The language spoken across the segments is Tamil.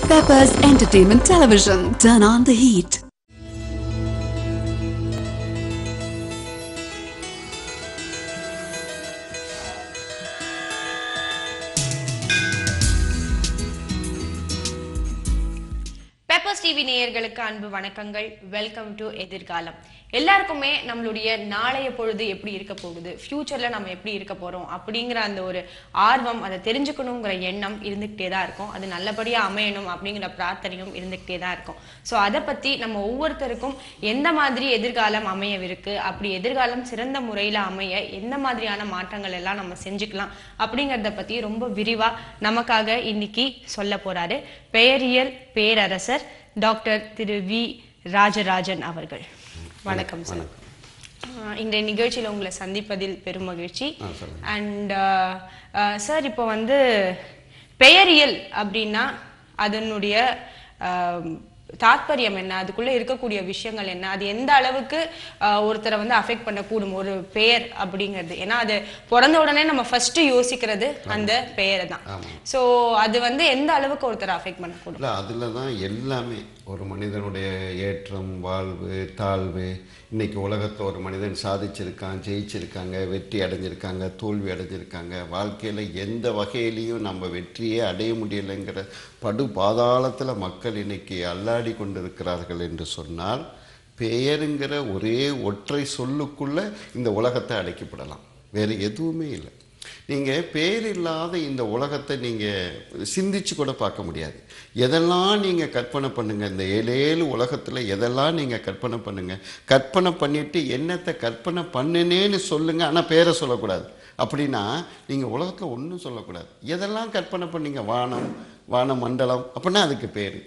Peppers Entertainment Television. Turn on the heat. Peppers TV நேயர்களுக்கு அன்பு வணக்கங்கள் வெல்கம் டு எதிர்காலம் எல்லாருக்குமே நம்மளுடைய நாளைய பொழுது எப்படி இருக்க போகுது ஃபியூச்சர்ல நம்ம எப்படி இருக்க போறோம் அப்படிங்கிற அந்த ஒரு ஆர்வம் அதை தெரிஞ்சுக்கணுங்கிற எண்ணம் இருந்துகிட்டே தான் இருக்கும் அது நல்லபடியா அமையணும் அப்படிங்கிற பிரார்த்தனையும் இருந்துகிட்டே தான் இருக்கும் ஸோ அதை பத்தி நம்ம ஒவ்வொருத்தருக்கும் எந்த மாதிரி எதிர்காலம் அமையவிருக்கு அப்படி எதிர்காலம் சிறந்த முறையில அமைய எந்த மாதிரியான மாற்றங்கள் எல்லாம் நம்ம செஞ்சுக்கலாம் அப்படிங்கிறத பத்தி ரொம்ப விரிவா நமக்காக இன்னைக்கு சொல்ல போறாரு பெயரியல் பேரரசர் டாக்டர் திரு வி ராஜராஜன் அவர்கள் வணக்கம் சார் ஆஹ் இன்றைய நிகழ்ச்சியில உங்களை சந்திப்பதில் பெரும் மகிழ்ச்சி அண்ட் சார் இப்போ வந்து பெயரியல் அப்படின்னா அதனுடைய ஆஹ், தாத்பரியம் என்ன அதுக்குள்ள இருக்கக்கூடிய விஷயங்கள் என்ன அது எந்த அளவுக்கு ஆஹ், ஒருத்தரை வந்து அஃபெக்ட் பண்ணக்கூடும் ஒரு பெயர் அப்படிங்கிறது ஏன்னா அது பிறந்த உடனே நம்ம ஃபர்ஸ்ட் யோசிக்கிறது அந்த பெயரை தான் ஸோ அது வந்து எந்த அளவுக்கு ஒருத்தரை அஃபெக்ட் பண்ணக்கூடும் இல்லை அதில் தான் எல்லாமே ஒரு மனிதனுடைய ஏற்றம் வாழ்வு தாழ்வு இன்னைக்கு உலகத்தில் ஒரு மனிதன் சாதிச்சிருக்கான் ஜெயிச்சிருக்காங்க வெற்றி அடைஞ்சிருக்காங்க தோல்வி அடைஞ்சிருக்காங்க வாழ்க்கையில் எந்த வகையிலையும் நம்ம வெற்றியே அடைய முடியலைங்கிற படு பாதாளத்தில் மக்கள் இன்னைக்கு அல்லாடி கொண்டிருக்கிறார்கள் என்று சொன்னால் பெயருங்கிற ஒரே ஒற்றை சொல்லுக்குள்ள இந்த உலகத்தை அடக்கிவிடலாம் வேறு எதுவுமே இல்லை நீங்கள் பேர் இல்லாத இந்த உலகத்தை நீங்கள் சிந்திச்சு கூட பார்க்க முடியாது எதெல்லாம் நீங்கள் கற்பனை பண்ணுங்க இந்த ஏழேழு உலகத்தில் எதெல்லாம் நீங்கள் கற்பனை பண்ணுங்க கற்பனை பண்ணிட்டு என்னத்தை கற்பனை பண்ணுனேன்னு சொல்லுங்க ஆனால் பேரை சொல்லக்கூடாது அப்படின்னா நீங்கள் உலகத்தில் ஒன்றும் சொல்லக்கூடாது எதெல்லாம் கற்பனை பண்ணீங்க வானம் வான மண்டலம் அப்படின்னா அதுக்கு பேர்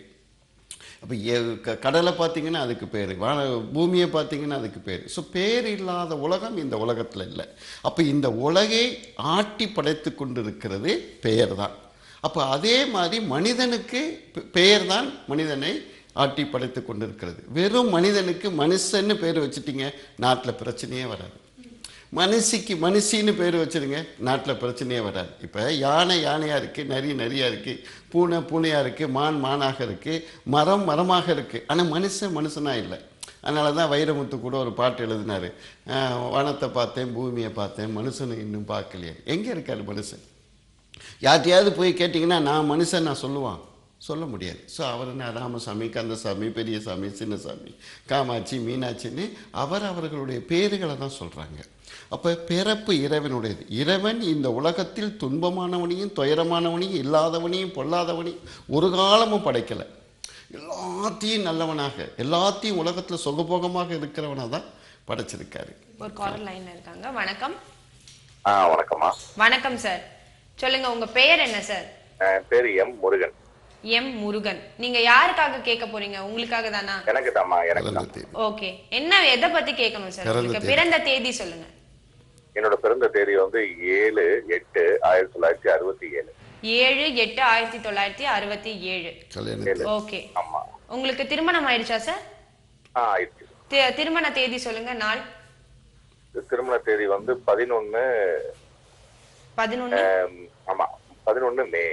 அப்போ க கடலை பார்த்தீங்கன்னா அதுக்கு பேர் வான பூமியை பார்த்தீங்கன்னா அதுக்கு பேர் ஸோ பேர் இல்லாத உலகம் இந்த உலகத்தில் இல்லை அப்போ இந்த உலகை ஆட்டி படைத்து கொண்டிருக்கிறது பெயர் தான் அப்போ அதே மாதிரி மனிதனுக்கு பெ- பெயர் தான் மனிதனை ஆட்டி படைத்து கொண்டிருக்கிறது வெறும் மனிதனுக்கு மனுஷன்னு பேர் வச்சுட்டீங்க நாட்டில் பிரச்சனையே வராது மனுஷிக்கு மனுஷின்னு பேர் வச்சிருங்க நாட்டில் பிரச்சனையே வராது இப்போ யானை யானையாக இருக்குது நரி நரியாக இருக்குது பூனை பூனையாக இருக்குது மான் மானாக இருக்குது மரம் மரமாக இருக்குது ஆனால் மனுஷன் மனுஷனாக இல்லை அதனால தான் வைரமுத்து கூட ஒரு பாட்டு எழுதினாரு அஹ், வானத்தை பார்த்தேன் பூமியை பார்த்தேன் மனுஷனை இன்னும் பார்க்கலையே எங்கே இருக்காரு மனுஷன் யார்ட்டையாவது போய் கேட்டிங்கன்னா நான் மனுஷன் நான் சொல்லுவான் சொல்ல முடியாது ஸோ அவர் என்ன ராமசாமி கந்தசாமி பெரியசாமி சின்னசாமி காமாட்சி மீனாட்சின்னு அவர் அவர்களுடைய பேருகளை தான் சொல்கிறாங்க அப்போ பிறப்பு இறைவனுடையது இறைவன் இந்த உலகத்தில் துன்பமானவனையும் துயரமானவனையும் இல்லாதவனையும் பொல்லாதவனையும் ஒரு காலமும் படைக்கலை எல்லாத்தையும் நல்லவனாக எல்லாத்தையும் உலகத்தில் சுகபோகமாக இருக்கிறவனாக தான் படைச்சிருக்காரு ஒரு காலர் லைன்ல இருக்காங்க வணக்கம் ஆ வணக்கம்மா வணக்கம் சார் சொல்லுங்க உங்க பெயர் என்ன சார் என் பேரு எம் முருகன் எம் முருகன் நீங்க யாருக்காக கேட்க போறீங்க உங்களுக்காக தானா எனக்கு தாம்மா எனக்கு பிறந்த தான் தேதி ஓகே என்ன எதை பத்தி கேட்கணும் சார் பிறந்த உங்களுக்கு தேதி. பிறந்த தேதி சொல்லுங்க என்னோட பிறந்த தேதி வந்து ஏழு எட்டு ஆயிரத்தி தொள்ளாயிரத்தி அறுபத்தி ஏழு ஏழு எட்டு ஆயிரத்தி தொள்ளாயிரத்தி அறுபத்தி ஏழு கல்யாணத்தில் ஓகே ஆமா உங்களுக்கு திருமணம் ஆயிடுச்சா சார் ஆ ஆயிடுச்சு தி- திருமண தேதி சொல்லுங்க நாள் திருமண தேதி வந்து பதினொன்னு பதினொன்னு ஆமா பதினொன்னு மே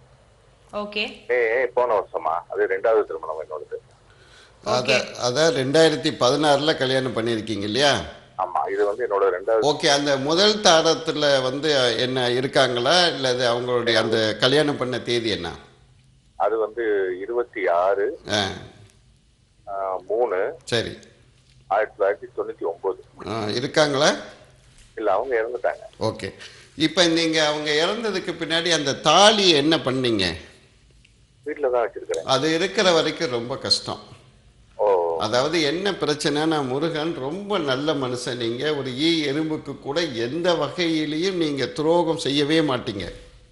ஓகே மே போன வருஷமா அது ரெண்டாவது திருமணம் என்னோடது அதை அதான் ரெண்டாயிரத்தி பதினாறில் கல்யாணம் பண்ணியிருக்கீங்க இல்லையா ஆமா இது வந்து என்னோட ரெண்டாவது ஓகே அந்த முதல் தாரத்தில் வந்து என்ன இருக்காங்களா இல்லை அது அவங்களுடைய அந்த கல்யாணம் பண்ண தேதி என்ன அது வந்து இருபத்தி ஆறு ஆ ஆ, மூணு சரி ஆயிரத்தி தொள்ளாயிரத்தி தொண்ணூத்தி ஒன்பது ஆ, இருக்காங்களா இல்ல அவங்க இறந்துட்டாங்க ஓகே இப்போ நீங்கள் அவங்க இறந்ததுக்கு பின்னாடி அந்த தாலி என்ன பண்ணீங்க வீட்டுல தான் வச்சிருக்கிறேன் அது இருக்கிற வரைக்கும் ரொம்ப கஷ்டம் ஓ அதாவது என்ன பிரச்சனைனா முருகன் ரொம்ப நல்ல மனுஷன் நீங்கள் ஒரு ஈ எறும்புக்கு கூட எந்த வகையிலையும் நீங்கள் துரோகம் செய்யவே மாட்டீங்க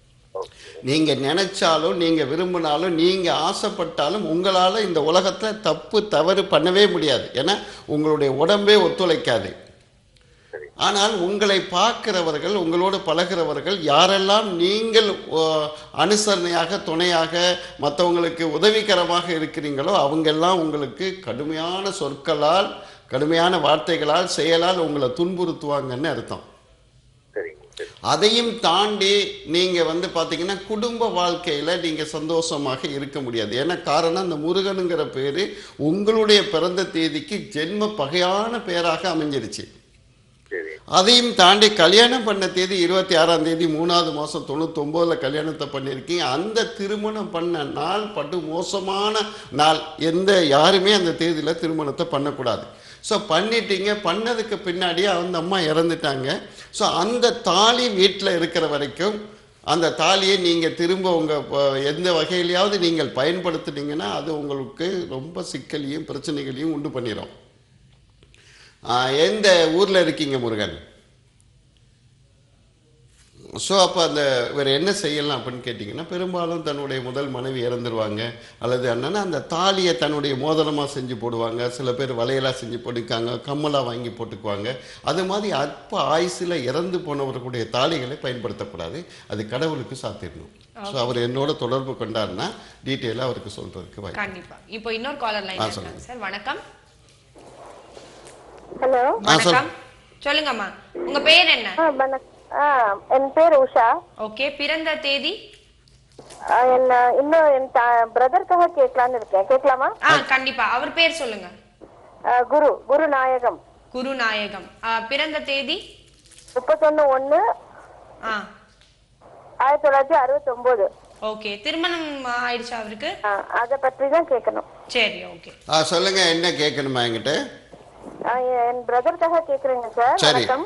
நீங்க நினைச்சாலும் நீங்க விரும்பினாலும் நீங்க ஆசைப்பட்டாலும் உங்களால இந்த உலகத்துல தப்பு தவறு பண்ணவே முடியாது ஏன்னா உங்களுடைய உடம்பே ஒத்துழைக்காது சரி ஆனால் உங்களை பார்க்கிறவர்கள் உங்களோடு பழகிறவர்கள் யாரெல்லாம் நீங்கள் ஓ, அனுசரணையாக துணையாக மற்றவங்களுக்கு உதவிகரமாக இருக்கிறீங்களோ அவங்கெல்லாம் உங்களுக்கு கடுமையான சொற்களால் கடுமையான வார்த்தைகளால் செயலால் உங்களை துன்புறுத்துவாங்கன்னு அர்த்தம் சரிங்க அதையும் தாண்டி நீங்க வந்து பாத்தீங்கன்னா குடும்ப வாழ்க்கையில நீங்க சந்தோஷமாக இருக்க முடியாது ஏன்னா காரணம் அந்த முருகனுங்கிற பேரு உங்களுடைய பிறந்த தேதிக்கு ஜென்ம பகையான பேராக அமைஞ்சிருச்சு சரி அதையும் தாண்டி கல்யாணம் பண்ண தேதி இருபத்தி ஆறாம் தேதி மூணாவது மாதம் தொண்ணூத்தொம்போதுல கல்யாணத்தை பண்ணியிருக்கீங்க அந்த திருமணம் பண்ண நாள் படு மோசமான நாள் எந்த யாருமே அந்த தேதியில் திருமணத்தை பண்ணக்கூடாது ஸோ பண்ணிட்டீங்க பண்ணதுக்கு பின்னாடி அந்த அம்மா இறந்துட்டாங்க ஸோ அந்த தாலி வீட்டில் இருக்கிற வரைக்கும் அந்த தாலியை நீங்கள் திரும்ப உங்கள் எந்த வகையிலையாவது நீங்கள் பயன்படுத்துனீங்கன்னா அது உங்களுக்கு ரொம்ப சிக்கலையும் பிரச்சனைகளையும் உண்டு பண்ணிடும் ஆஹ் எந்த ஊரில் இருக்கீங்க முருகன் ஸோ அப்போ அந்த வேறு என்ன செய்யலாம் அப்படின்னு கேட்டிங்கன்னா பெரும்பாலும் தன்னுடைய முதல் மனைவி இறந்துருவாங்க அல்லது என்னன்னா அந்த தாலியை தன்னுடைய மோதிரமாக செஞ்சு போடுவாங்க சில பேர் வளையலாக செஞ்சு போட்டுக்காங்க கம்மலாக வாங்கி போட்டுக்குவாங்க அது மாதிரி அற்ப ஆயுசில் இறந்து போனவர்களுடைய தாலிகளை பயன்படுத்தக்கூடாது அது கடவுளுக்கு சாத்திடணும் ஸோ அவர் என்னோட தொடர்பு கொண்டாருன்னா டீட்டெயிலாக அவருக்கு சொல்கிறதுக்கு வாய்ப்பு கண்டிப்பா இப்போ இன்னொரு காலர் லைன் ஆ, இருக்காங்க சொல்லுங்க. சார் வணக்கம் ஹலோ ஆ, சொல். வணக்கம் சொல்லுங்கம்மா உங்க பேர் என்ன ஆ வணக் ஆ என் பேர் உஷா ஓகே பிறந்த தேதி ஆ, என்ன இன்னும் என் பிரதருக்காக கேட்கலான்னு இருக்கேன் கேட்கலாமா ஆ கண்டிப்பா அவர் பேர் சொல்லுங்க ஆ, குரு குரு நாயகம் குருநாயகம் ஆ, பிறந்த தேதி முப்பத்தொன்னு ஒண்ணு ஆ ஆயிரத்தி தொள்ளாயிரத்தி அறுபத்தி ஒன்பது ஓகே திருமணம் ஆயிடுச்சா அவருக்கு அதை பற்றி தான் கேட்கணும் சரி ஓகே ஆ சொல்லுங்கள் என்ன கேட்கணுமா என்கிட்ட ஆ, என் பிரதருக்காக கேக்குறேங்க சார் சரி. வணக்கம்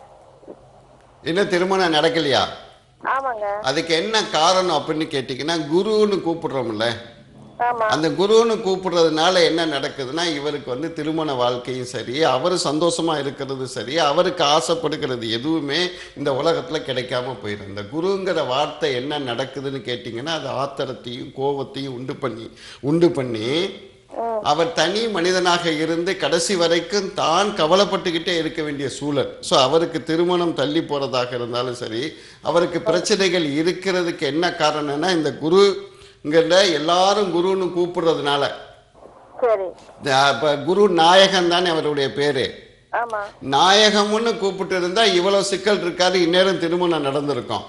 இன்னும் திருமணம் நடக்கலையா ஆமாங்க அதுக்கு என்ன காரணம் அப்படின்னு கேட்டிங்கன்னா குருன்னு கூப்பிடுறோம்ல ஆமா அந்த குருன்னு கூப்பிடுறதுனால என்ன நடக்குதுன்னா இவருக்கு வந்து திருமண வாழ்க்கையும் சரி அவர் சந்தோஷமா இருக்கிறது சரி அவருக்கு ஆசைப்படுகிறது எதுவுமே இந்த உலகத்துல கிடைக்காம போயிடும் இந்த குருங்கிற வார்த்தை என்ன நடக்குதுன்னு கேட்டிங்கன்னா அது ஆத்திரத்தையும் கோபத்தையும் உண்டு பண்ணி உண்டு பண்ணி அவர் தனி மனிதனாக இருந்து கடைசி வரைக்கும் தான் கவலைப்பட்டுக்கிட்டே இருக்க வேண்டிய சூழல் ஸோ அவருக்கு திருமணம் தள்ளி போறதாக இருந்தாலும் சரி அவருக்கு பிரச்சனைகள் இருக்கிறதுக்கு என்ன காரணம்னா இந்த குருங்கிற எல்லாரும் குருன்னு கூப்பிடுறதுனால சரி இந்த அப்ப குரு நாயகன் தானே அவருடைய பேரு ஆமா நாயகம்னு கூப்பிட்டு இருந்தா இவ்வளவு சிக்கல் இருக்காது இந்நேரம் திருமணம் நடந்திருக்கும்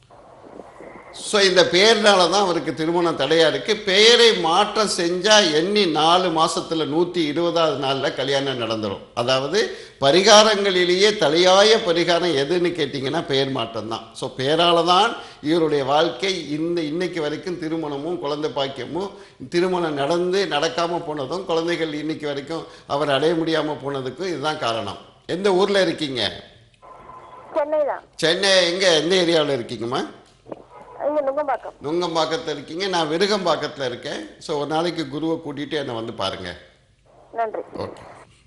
ஸோ இந்த பேர்னால தான் அவருக்கு திருமணம் தடையா இருக்கு பெயரை மாற்றம் செஞ்சா எண்ணி நாலு மாசத்துல நூத்தி இருபதாவது நாள்ல கல்யாணம் நடந்துரும் அதாவது பரிகாரங்களிலேயே தலையாய பரிகாரம் எதுன்னு கேட்டிங்கன்னா பெயர் மாற்றம் தான் ஸோ பெயரால தான் இவருடைய வாழ்க்கை இந்த இன்னைக்கு வரைக்கும் திருமணமும் குழந்தை பாக்கியமும் திருமணம் நடந்து நடக்காம போனதும் குழந்தைகள் இன்னைக்கு வரைக்கும் அவர் அடைய முடியாம போனதுக்கும் இதுதான் காரணம் எந்த ஊர்ல இருக்கீங்க சென்னை தான் சென்னை எங்க எந்த ஏரியாவில் இருக்கீங்கம்மா இங்க நுங்கம்பாக்கம் நுங்கம்பாக்கத்தில் இருக்கீங்க நான் விருகம்பாக்கத்தில் இருக்கேன் ஸோ ஒரு நாளைக்கு குருவை கூட்டிகிட்டு என்னை வந்து பாருங்க நன்றி okay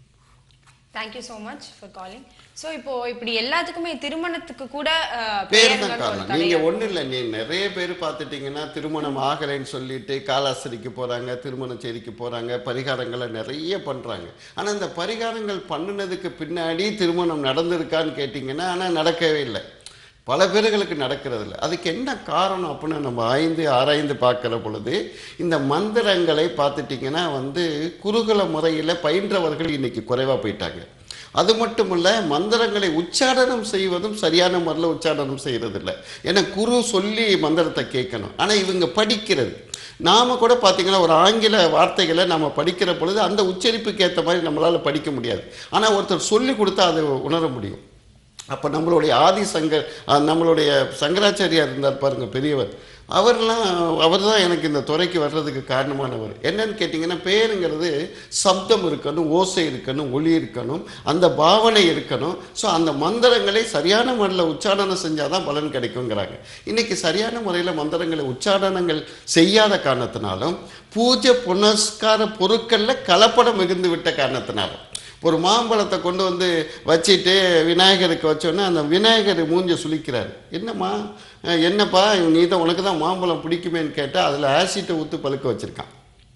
thank you so much for calling so இப்போ இப்படி எல்லாத்துக்குமே திருமணத்துக்கு கூட அஹ், பேர் தான் பெயர்கள் ஒரு காரணம் தடையா நீங்கள் ஒன்றும் இல்லை நீ நிறைய பேர் பார்த்துட்டிங்கன்னா திருமணம் ஆகலைன்னு சொல்லிட்டு காலாஸ்திரிக்கு போகிறாங்க திருமண செய்திக்கு போகிறாங்க பரிகாரங்களை நிறைய பண்ணுறாங்க ஆனால் இந்த பரிகாரங்கள் பண்ணினதுக்கு பின்னாடி திருமணம் நடந்திருக்கான்னு கேட்டிங்கன்னா ஆனால் நடக்கவே இல்லை பல பேர்களுக்கு நடக்கிறது இல்லை அதுக்கு என்ன காரணம் அப்படின்னு நம்ம ஆய்ந்து ஆராய்ந்து பார்க்குற பொழுது இந்த மந்திரங்களை பார்த்துட்டிங்கன்னா வந்து குருகுல முறையில் பயின்றவர்கள் இன்னைக்கு குறைவாக போயிட்டாங்க அது மட்டும் இல்ல மந்திரங்களை உச்சாடனம் செய்வதும் சரியான முறையில் உச்சாடனம் செய்யறதில்ல ஏன்னா குரு சொல்லி மந்திரத்தை கேட்கணும் ஆனால் இவங்க படிக்கிறது நாம கூட பார்த்தீங்கன்னா ஒரு ஆங்கில வார்த்தைகளை நம்ம படிக்கிற பொழுது அந்த உச்சரிப்புக்கு ஏற்ற மாதிரி நம்மளால படிக்க முடியாது ஆனால் ஒருத்தர் சொல்லி கொடுத்தா அதை உணர முடியும் அப்போ நம்மளுடைய ஆதி சங்கர் அஹ் நம்மளுடைய சங்கராச்சாரியார் இருந்தார் பாருங்க பெரியவர் அவர்லாம் அவர் தான் எனக்கு இந்த துறைக்கு வர்றதுக்கு காரணமானவர் என்னன்னு கேட்டிங்கன்னா பேருங்கிறது சப்தம் இருக்கணும் ஓசை இருக்கணும் ஒளி இருக்கணும் அந்த பாவனை இருக்கணும் ஸோ அந்த மந்திரங்களை சரியான முறையில் உச்சாரணம் செஞ்சால் தான் பலன் கிடைக்குங்கிறாங்க இன்னைக்கு சரியான முறையில் மந்திரங்களை உச்சாரணங்கள் செய்யாத காரணத்தினாலும் பூஜை புனஸ்கார பொருட்களில் கலப்படம் மிகுந்து விட்ட காரணத்தினாலும் ஒரு மாம்பழத்தை கொண்டு வந்து வச்சுட்டு விநாயகருக்கு வச்சோன்னே அந்த விநாயகர் மூஞ்ச சுளிக்கிறார் என்னம்மா அஹ் என்னப்பா நீ தான் உனக்கு தான் மாம்பழம் பிடிக்குமேன்னு கேட்டால் அதில் ஆசிட்டை ஊற்றி பழுக்க வச்சுருக்கான்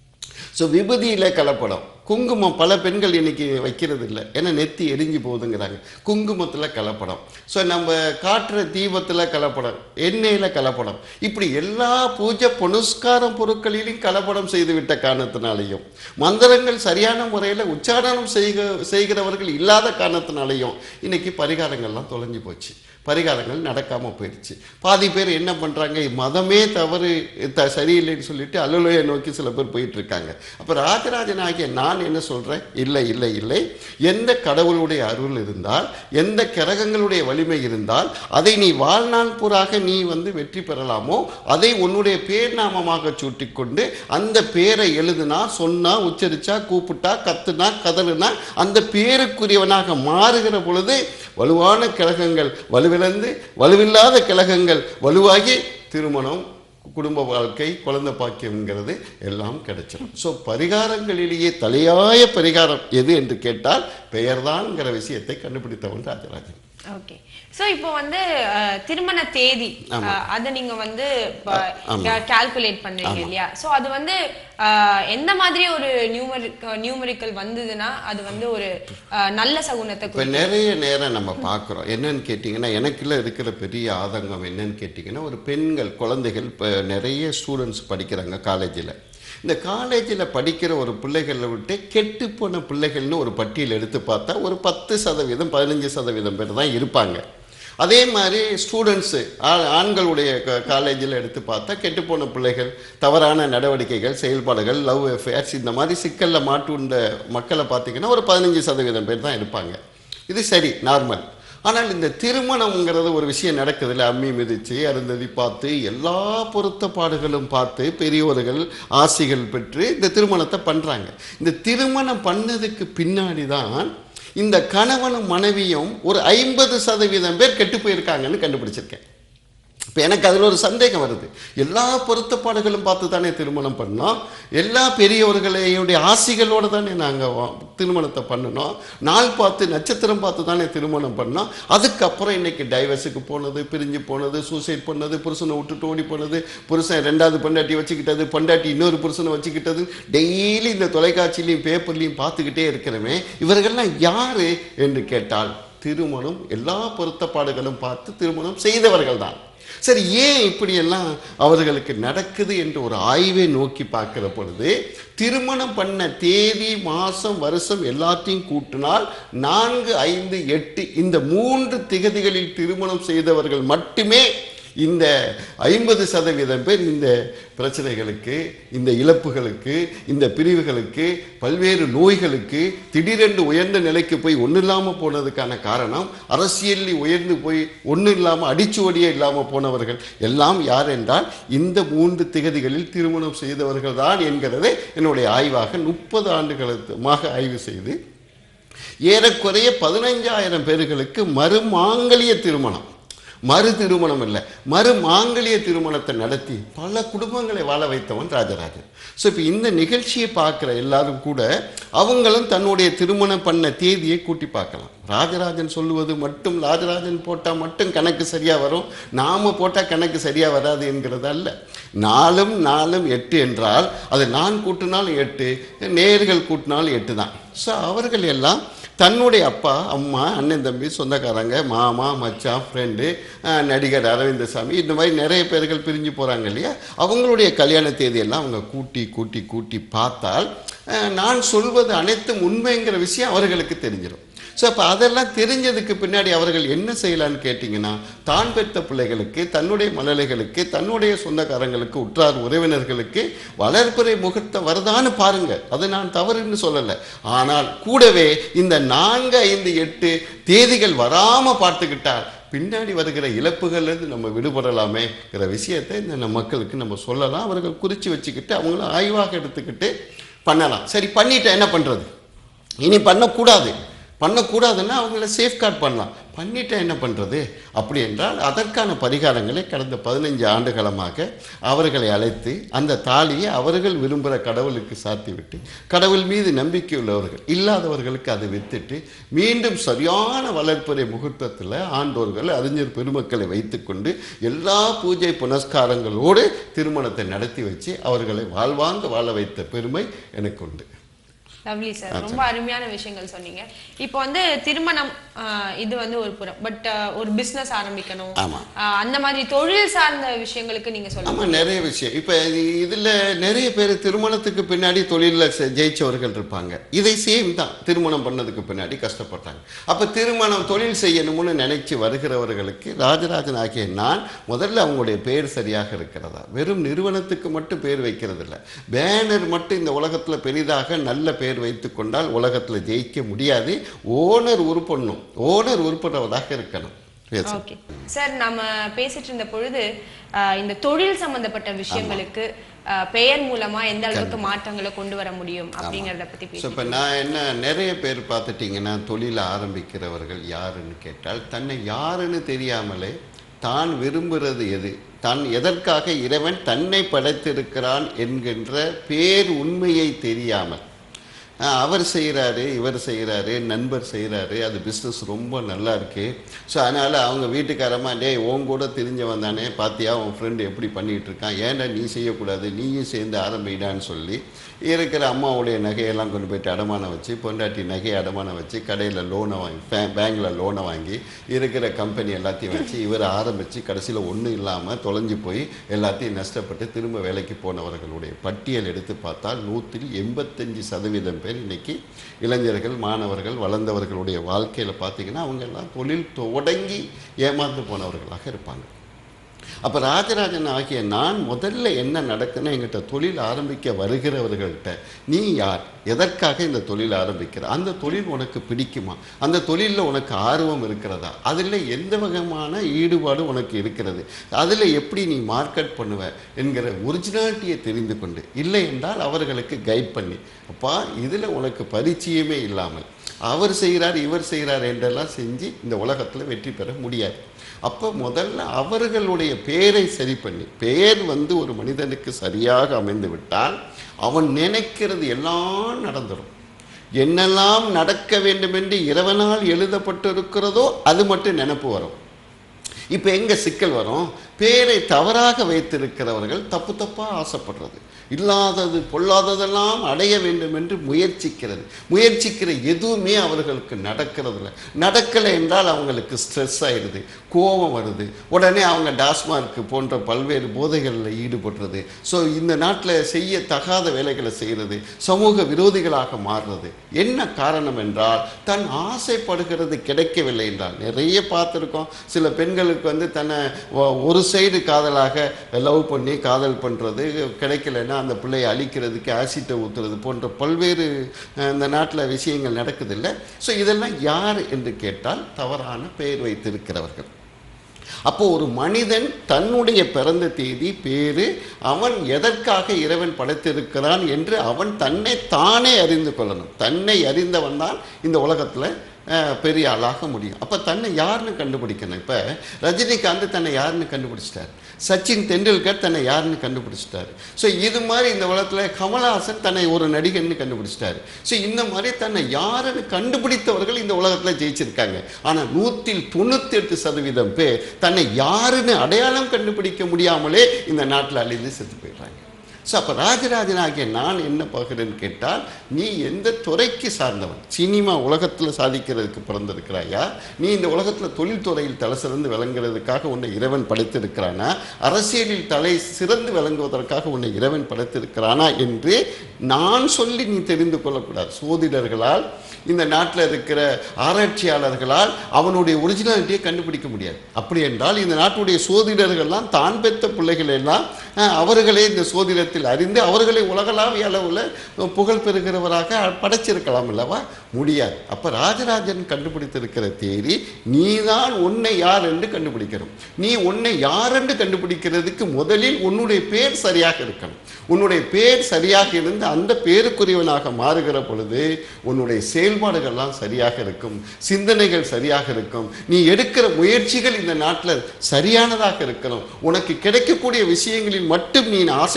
ஸோ விபதியில் கலப்படம் குங்குமம் பல பெண்கள் இன்னைக்கு வைக்கிறது இல்லை ஏன்னா நெத்தி எரிஞ்சு போகுதுங்கிறாங்க குங்குமத்தில் கலப்படம் ஸோ நம்ம காட்டுற தீபத்தில் கலப்படம் எண்ணெயில் கலப்படம் இப்படி எல்லா பூஜை புனஸ்காரம் பொருட்களிலும் கலப்படம் செய்து விட்ட காரணத்தினாலையும் மந்திரங்கள் சரியான முறையில் உச்சாரணம் செய்க செய்கிறவர்கள் இல்லாத காரணத்தினாலையும் இன்னைக்கு பரிகாரங்கள்லாம் தொலைஞ்சு போச்சு பரிகாரங்கள் நடக்காமல் போயிடுச்சு பாதி பேர் என்ன பண்ணுறாங்க மதமே தவறு த சரியில்லைன்னு சொல்லிட்டு அல்லலுயை நோக்கி சில பேர் போயிட்டு இருக்காங்க அப்போ ராஜராஜன் ஆகிய நான் என்ன சொல்கிறேன் இல்லை இல்லை இல்லை எந்த கடவுளுடைய அருள் இருந்தால் எந்த கிரகங்களுடைய வலிமை இருந்தால் அதை நீ வாழ்நாள் பூராக நீ வந்து வெற்றி பெறலாமோ அதை உன்னுடைய பேர் நாமமாக சூட்டிக்கொண்டு அந்த பேரை எழுதுனா சொன்னா உச்சரிச்சா கூப்பிட்டா கத்துனா கதறுனா அந்த பேருக்குரியவனாக மாறுகிற பொழுது வலுவான கிழகங்கள் வலுவிழந்து வலுவில்லாத கிழகங்கள் வலுவாகி திருமணம் குடும்ப வாழ்க்கை குழந்தை பாக்கியம்ங்கிறது எல்லாம் கிடைச்சிடும் ஸோ பரிகாரங்களிலேயே தலையாய பரிகாரம் எது என்று கேட்டால் பெயர்தான்ங்கிற விஷயத்தை கண்டுபிடித்தவன் ராஜராஜன் ஓகே சோ இப்போ வந்து அஹ், திருமண தேதி ஆமா. அஹ், அதை நீங்க வந்து ஆமா. கால்குலேட் பண்றீங்க இல்லையா சோ அது வந்து அஹ், எந்த மாதிரி ஒரு நியூமரிக் நியூமரிக்கல் வந்ததுன்னா அது வந்து ஒரு அஹ், நல்ல சகுனத்தை இப்போ குறிக்கும் நிறைய நேரம் நம்ம பார்க்குறோம் என்னன்னு கேட்டிங்கன்னா எனக்குள்ள இருக்கிற பெரிய ஆதங்கம் என்னன்னு கேட்டிங்கன்னா ஒரு பெண்கள் குழந்தைகள் இப்போ நிறைய ஸ்டூடெண்ட்ஸ் படிக்கிறாங்க காலேஜில் இந்த காலேஜில் படிக்கிற ஒரு பிள்ளைகளை விட்டு கெட்டு போன பிள்ளைகள்னு ஒரு பட்டியல் எடுத்து பார்த்தா ஒரு பத்து சதவீதம் பதினஞ்சு சதவீதம் பேர் தான் இருப்பாங்க அதே மாதிரி ஸ்டூடெண்ட்ஸு ஆண்களுடைய காலேஜில் எடுத்து பார்த்தா கெட்டுப்போன பிள்ளைகள் தவறான நடவடிக்கைகள் செயல்பாடுகள் லவ் அஃபேர்ஸ் இந்த மாதிரி சிக்கலில் மாட்டுண்ட மக்களை பார்த்தீங்கன்னா ஒரு பதினஞ்சு சதவீதம் பேர் தான் இருப்பாங்க இது சரி நார்மல் ஆனால் இந்த திருமணம்ங்கிறது ஒரு விஷயம் நடக்குதுல்ல அம்மி மிதித்து அருந்ததி பார்த்து எல்லா பொருத்தப்பாடுகளும் பார்த்து பெரியோர்கள் ஆசிகள் பெற்று இந்த திருமணத்தை பண்ணுறாங்க இந்த திருமணம் பண்ணதுக்கு பின்னாடி தான் இந்த கணவனும் மனைவியும் ஒரு ஐம்பது சதவீதம் பேர் கெட்டு போயிருக்காங்கன்னு கண்டுபிடிச்சிருக்கேன் இப்போ எனக்கு அதில் ஒரு சந்தேகம் வருது எல்லா பொருத்தப்பாடுகளும் பார்த்து தானே திருமணம் பண்ணோம் எல்லா பெரியவர்களையுடைய ஆசிகளோடு தானே நாங்கள் திருமணத்தை பண்ணினோம் நாள் பார்த்து நட்சத்திரம் பார்த்து தானே திருமணம் பண்ணோம் அதுக்கப்புறம் இன்னைக்கு டைவர்ஸுக்கு போனது பிரிஞ்சு போனது சூசைட் பண்ணது புருஷனை விட்டுட்டு ஓடி போனது புருஷன் ரெண்டாவது பொண்டாட்டி வச்சுக்கிட்டது பொண்டாட்டி இன்னொரு புருஷனை வச்சுக்கிட்டது டெய்லி இந்த தொலைக்காட்சியிலையும் பேப்பர்லையும் பார்த்துக்கிட்டே இருக்கிறமே இவர்கள்லாம் யாரு என்று கேட்டால் திருமணம் எல்லா பொருத்தப்பாடுகளும் பார்த்து திருமணம் செய்தவர்கள் தான் சரி ஏன் இப்படியெல்லாம் அவர்களுக்கு நடக்குது என்று ஒரு ஆய்வை நோக்கி பார்க்கிற பொழுது திருமணம் பண்ண தேதி மாதம் வருஷம் எல்லாத்தையும் கூட்டினால் நான்கு ஐந்து எட்டு இந்த மூன்று திகதிகளில் திருமணம் செய்தவர்கள் மட்டுமே இந்த ஐம்பது சதவீதம் பேர் இந்த பிரச்சனைகளுக்கு இந்த இழப்புகளுக்கு இந்த பிரிவுகளுக்கு பல்வேறு நோய்களுக்கு திடீரென்று உயர்ந்த நிலைக்கு போய் ஒன்றும் இல்லாமல் போனதுக்கான காரணம் அரசியலில் உயர்ந்து போய் ஒன்றும் இல்லாமல் அடிச்சுவடியே இல்லாமல் போனவர்கள் எல்லாம் யார் என்றால் இந்த மூன்று திகதிகளில் திருமணம் செய்தவர்கள் தான் என்கிறதை என்னுடைய ஆய்வாக முப்பது ஆண்டுகளுமாக ஆய்வு செய்து ஏறக்குறைய பதினைஞ்சாயிரம் பேர்களுக்கு மறுமாங்கலிய திருமணம் மறு திருமணம் இல்லை மறு மாங்கலிய திருமணத்தை நடத்தி பல குடும்பங்களை வாழ வைத்தவன் ராஜராஜன் ஸோ இப்போ இந்த நிகழ்ச்சியை பார்க்குற எல்லாரும் கூட அவங்களும் தன்னுடைய திருமணம் பண்ண தேதியை கூட்டி பார்க்கலாம் ராஜராஜன் சொல்லுவது மட்டும் ராஜராஜன் போட்டால் மட்டும் கணக்கு சரியாக வரும் நாம போட்டால் கணக்கு சரியாக வராது என்கிறது அல்ல நாலும் நாலும் எட்டு என்றால் அது நான் கூட்டினாலும் எட்டு நேர்கள் கூட்டினாலும் எட்டு தான் ஸோ அவர்கள் எல்லாம் தன்னுடைய அப்பா அம்மா அண்ணன் தம்பி சொந்தக்காரங்க மாமா மச்சான் ஃப்ரெண்டு நடிகர் அரவிந்தசாமி இந்த மாதிரி நிறைய பேர்கள் பிரிஞ்சு போகிறாங்க இல்லையா அவங்களுடைய கல்யாண தேதியெல்லாம் அவங்க கூட்டி கூட்டி கூட்டி பார்த்தால் அஹ், நான் சொல்வது அனைத்தும் உண்மைங்கிற விஷயம் அவர்களுக்கு தெரிஞ்சிடும் ஸோ அப்போ அதெல்லாம் தெரிஞ்சதுக்கு பின்னாடி அவர்கள் என்ன செய்யலான்னு கேட்டிங்கன்னா தான் பெற்ற பிள்ளைகளுக்கு தன்னுடைய மழலைகளுக்கு தன்னுடைய சொந்தக்காரங்களுக்கு உற்றார் உறவினர்களுக்கு வளர்ப்புறை முகூர்த்தம் வருதான்னு பாருங்க அது நான் தவறுன்னு சொல்லலை ஆனால் கூடவே இந்த நான்கு ஐந்து எட்டு தேதிகள் வராமல் பார்த்துக்கிட்டால் பின்னாடி வருகிற இழப்புகள்லேருந்து நம்ம விடுபடலாமேங்கிற விஷயத்தை இந்த நம்ம மக்களுக்கு நம்ம சொல்லலாம் அவர்கள் குறித்து வச்சுக்கிட்டு அவங்களும் ஆய்வாக எடுத்துக்கிட்டு பண்ணலாம் சரி பண்ணிட்டா என்ன பண்ணுறது இனி பண்ணக்கூடாது பண்ணக்கூடாதுன்னா அவங்கள சேஃப்கார்ட் பண்ணலாம் பண்ணிட்டா என்ன பண்ணுறது அப்படி என்றால் அதற்கான பரிகாரங்களை கடந்த பதினஞ்சு ஆண்டுகளமாக அவர்களை அழைத்து அந்த தாலியை அவர்கள் விரும்புகிற கடவுளுக்கு சாத்தி விட்டு கடவுள் மீது நம்பிக்கை உள்ளவர்கள் இல்லாதவர்களுக்கு அதை வித்துட்டு மீண்டும் சரியான வளர்ப்புறை முகூர்த்தத்தில் ஆண்டோர்கள் அறிஞர் பெருமக்களை வைத்துக்கொண்டு எல்லா பூஜை புனஸ்காரங்களோடு திருமணத்தை நடத்தி வச்சு அவர்களை வாழ்வாங்க வாழ வைத்த பெருமை எனக்கு உண்டு லவ்லி சார் ரொம்ப அருமையான விஷயங்கள் சொன்னீங்க இப்போ வந்து திருமணம் ஆஹ், இது வந்து ஒரு புறம் பட் ஒரு பிசினஸ் ஆரம்பிக்கணும் ஆமா. ஆஹ், அந்த மாதிரி தொழில் சார்ந்த விஷயங்களுக்கு நீங்க சொல்லுங்க ஆமாம் நிறைய விஷயம் இப்போ இதில் நிறைய பேர் திருமணத்துக்கு பின்னாடி தொழிலில் ஜெயிச்சவர்கள் இருப்பாங்க இதை சேம் தான் திருமணம் பண்ணதுக்கு பின்னாடி கஷ்டப்பட்டாங்க அப்போ திருமணம் தொழில் செய்யணும்னு நினைச்சு வருகிறவர்களுக்கு ராஜராஜன் ஆகிய நான் முதல்ல அவங்களுடைய பேர் சரியாக இருக்கிறதா வெறும் நிறுவனத்துக்கு மட்டும் பேர் வைக்கிறது இல்லை பேனர் மட்டும் இந்த உலகத்தில் பெரிதாக நல்ல பேர் வைத்து கொண்டால் உலகத்தில் ஜெயிக்க முடியாது ஓனர் உருப்படணும் ஓனர் உருப்படுவதாக இருக்கணும் பேச ஓகே சார் நம்ம பேசிட்டு இருந்த பொழுது ஆஹ், இந்த தொழில் சம்பந்தப்பட்ட விஷயங்களுக்கு ஆஹ், பெயர் மூலமா எந்த அளவுக்கு மாற்றங்களை கொண்டு வர முடியும் அப்படிங்கறத பத்தி ஸோ பேசி இப்போ நான் என்ன நிறைய பேர் பார்த்துட்டிங்கன்னா தொழில் ஆரம்பிக்கிறவர்கள் யாருன்னு கேட்டால் தன்னை யாருன்னு தெரியாமலே தான் விரும்புகிறது எது தான் எதற்காக இறைவன் தன்னை படைத்திருக்கிறான் என்கின்ற பேர் உண்மையை தெரியாமல் ஆஹ், அவர் செய்கிறாரு இவர் செய்கிறாரு நண்பர் செய்கிறாரு அது பிஸ்னஸ் ரொம்ப நல்லா இருக்கு ஸோ அதனால் அவங்க வீட்டுக்காரமா டேய் உன் கூட தெரிஞ்சவன் தானே பாத்தியா உன் ஃப்ரெண்டு எப்படி பண்ணிகிட்டு இருக்கான் ஏன்டா நீ செய்யக்கூடாது நீயும் சேர்ந்து ஆரம்பிடான்னு சொல்லி இருக்கிற அம்மாவுடைய நகையெல்லாம் கொண்டு போயிட்டு அடமானம் வச்சு பொண்டாட்டி நகையை அடமானம் வச்சு கடையில் லோனை வாங்கி பேங்க்கில் லோனை வாங்கி இருக்கிற கம்பெனி எல்லாத்தையும் வச்சு இவர் ஆரம்பித்து கடைசியில் ஒன்றும் இல்லாமல் தொலைஞ்சு போய் எல்லாத்தையும் நஷ்டப்பட்டு திரும்ப வேலைக்கு போனவர்களுடைய பட்டியல் எடுத்து பார்த்தால் நூற்றில் எண்பத்தஞ்சு சதவீதம் பேர் இன்னைக்கு இளைஞர்கள் மாணவர்கள் வளர்ந்தவர்களுடைய வாழ்க்கையில் பார்த்தீங்கன்னா அவங்க எல்லாம் தொழில் தொடங்கி ஏமாந்து போனவர்களாக இருப்பாங்க அப்போ ராஜராஜன் ஆகிய நான் முதல்ல என்ன நடக்குன்னு எங்கிட்ட தொழில் ஆரம்பிக்க வருகிறவர்கள்ட்ட நீ யார் எதற்காக இந்த தொழில் ஆரம்பிக்கிற அந்த தொழில் உனக்கு பிடிக்குமா அந்த தொழிலில் உனக்கு ஆர்வம் இருக்கிறதா அதில் எந்த வகையான ஈடுபாடு உனக்கு இருக்கிறது அதில் எப்படி நீ மார்க்கெட் பண்ணுவ என்கிற ஒரிஜினாலிட்டியை தெரிந்து கொண்டு இல்லை என்றால் அவர்களுக்கு கைட் பண்ணி அப்பா இதில் உனக்கு பரிச்சயமே இல்லாமல் அவர் செய்கிறார் இவர் செய்கிறார் என்றெல்லாம் செஞ்சு இந்த உலகத்தில் வெற்றி பெற முடியாது அப்போ முதல்ல அவர்களுடைய பெயரை சரி பண்ணி பெயர் வந்து ஒரு மனிதனுக்கு சரியாக அமைந்து விட்டால் அவன் நினைக்கிறது எல்லாம் நடந்துடும் என்னெல்லாம் நடக்க வேண்டும் என்று இறைவனால் எழுதப்பட்டிருக்கிறதோ அது மட்டும் நினப்பு வரும் இப்போ எங்க சிக்கல் வரும் பேரை தவறாக வைத்திருக்கிறவர்கள் தப்பு தப்பாக ஆசைப்படுறது இல்லாதது பொல்லாததெல்லாம் அடைய வேண்டும் என்று முயற்சிக்கிறது முயற்சிக்கிற எதுவுமே அவர்களுக்கு நடக்கிறதில்ல நடக்கலை என்றால் அவங்களுக்கு ஸ்ட்ரெஸ் ஆயிடுது கோபம் வருது உடனே அவங்க டாஸ்மார்க் போன்ற பல்வேறு போதைகளில் ஈடுபடுறது ஸோ இந்த நாட்டில் செய்ய தகாத வேலைகளை செய்கிறது சமூக விரோதிகளாக மாறுறது என்ன காரணம் என்றால் தன் ஆசைப்படுகிறது கிடைக்கவில்லை என்றால் நிறைய பார்த்துருக்கோம் சில பெண்களுக்கு வந்து தன்னை ஒ- ஒரு சைடு காதலாக லவ் பண்ணி காதல் பண்ணுறது கிடைக்கலன்னா அந்த பிள்ளையை அழிக்கிறதுக்கு ஆசிட்டை ஊற்றுறது போன்ற பல்வேறு அஹ், இந்த நாட்டில் விஷயங்கள் நடக்குதில்ல ஸோ இதெல்லாம் யார் என்று கேட்டால் தவறான பெயர் வைத்திருக்கிறவர்கள் அப்போ ஒரு மனிதன் தன்னுடைய பிறந்த தேதி பேரு அவன் எதற்காக இறைவன் படைத்திருக்கிறான் என்று அவன் தன்னை தானே அறிந்து கொள்ளணும் தன்னை அறிந்தவன் தான் இந்த உலகத்தில் பெரிய ஆளாக முடியும் அப்போ தன்னை யாருன்னு கண்டுபிடிக்கணும் இப்போ ரஜினிகாந்த் தன்னை யாருன்னு கண்டுபிடிச்சிட்டார் சச்சின் தெண்டுல்கர் தன்னை யாருன்னு கண்டுபிடிச்சிட்டாரு ஸோ இது மாதிரி இந்த உலகத்தில் கமலஹாசன் தன்னை ஒரு நடிகன்னு கண்டுபிடிச்சிட்டாரு ஸோ இந்த மாதிரி தன்னை யாருன்னு கண்டுபிடித்தவர்கள் இந்த உலகத்தில் ஜெயிச்சிருக்காங்க ஆனால் நூற்றில் தொண்ணூற்றி எட்டு சதவீதம் பேர் தன்னை யாருன்னு அடையாளம் கண்டுபிடிக்க முடியாமலே இந்த நாட்டில் அழிந்து செத்து போயிடுறாங்க ஸோ அப்போ ராஜராஜனாகிய நான் என்ன பார்க்குறேன்னு கேட்டால் நீ எந்த துறைக்கு சார்ந்தவன் சினிமா உலகத்தில் சாதிக்கிறதுக்கு பிறந்திருக்கிறாயா நீ இந்த உலகத்தில் தொழில்துறையில் தலை சிறந்து விளங்குறதுக்காக உன்னை இறைவன் படைத்திருக்கிறானா அரசியலில் தலை சிறந்து விளங்குவதற்காக உன்னை இறைவன் படைத்திருக்கிறானா என்று நான் சொல்லி நீ தெரிந்து கொள்ளக்கூடாது சோதிடர்களால் இந்த நாட்டில் இருக்கிற ஆராய்ச்சியாளர்களால் அவனுடைய ஒரிஜினாலிட்டியை கண்டுபிடிக்க முடியாது அப்படி என்றால் இந்த நாட்டுடைய சோதிடர்கள்லாம் தான் பெற்ற பிள்ளைகள் எல்லாம் அஹ், அவர்களே இந்த சோதிடத்தில் அறிந்து அவர்களை உலகளாவிய அளவில் புகழ் பெறுகிறவராக படைச்சிருக்கலாம் அல்லவா முடியாது அப்போ ராஜராஜன் கண்டுபிடித்திருக்கிற தேரி நீதான் உன்னை யார் என்று கண்டுபிடிக்கணும் நீ உன்னை யார் என்று கண்டுபிடிக்கிறதுக்கு முதலில் உன்னுடைய பேர் சரியாக இருக்கணும் உன்னுடைய பேர் சரியாக இருந்து அந்த பேருக்குரியவனாக மாறுகிற பொழுது உன்னுடைய செயல்பாடுகள்லாம் சரியாக இருக்கும் சிந்தனைகள் சரியாக இருக்கும் நீ எடுக்கிற முயற்சிகள் இந்த நாட்டில் சரியானதாக இருக்கணும் உனக்கு கிடைக்கக்கூடிய விஷயங்களில் மட்டும் நீ ஆசைப்படுவாய்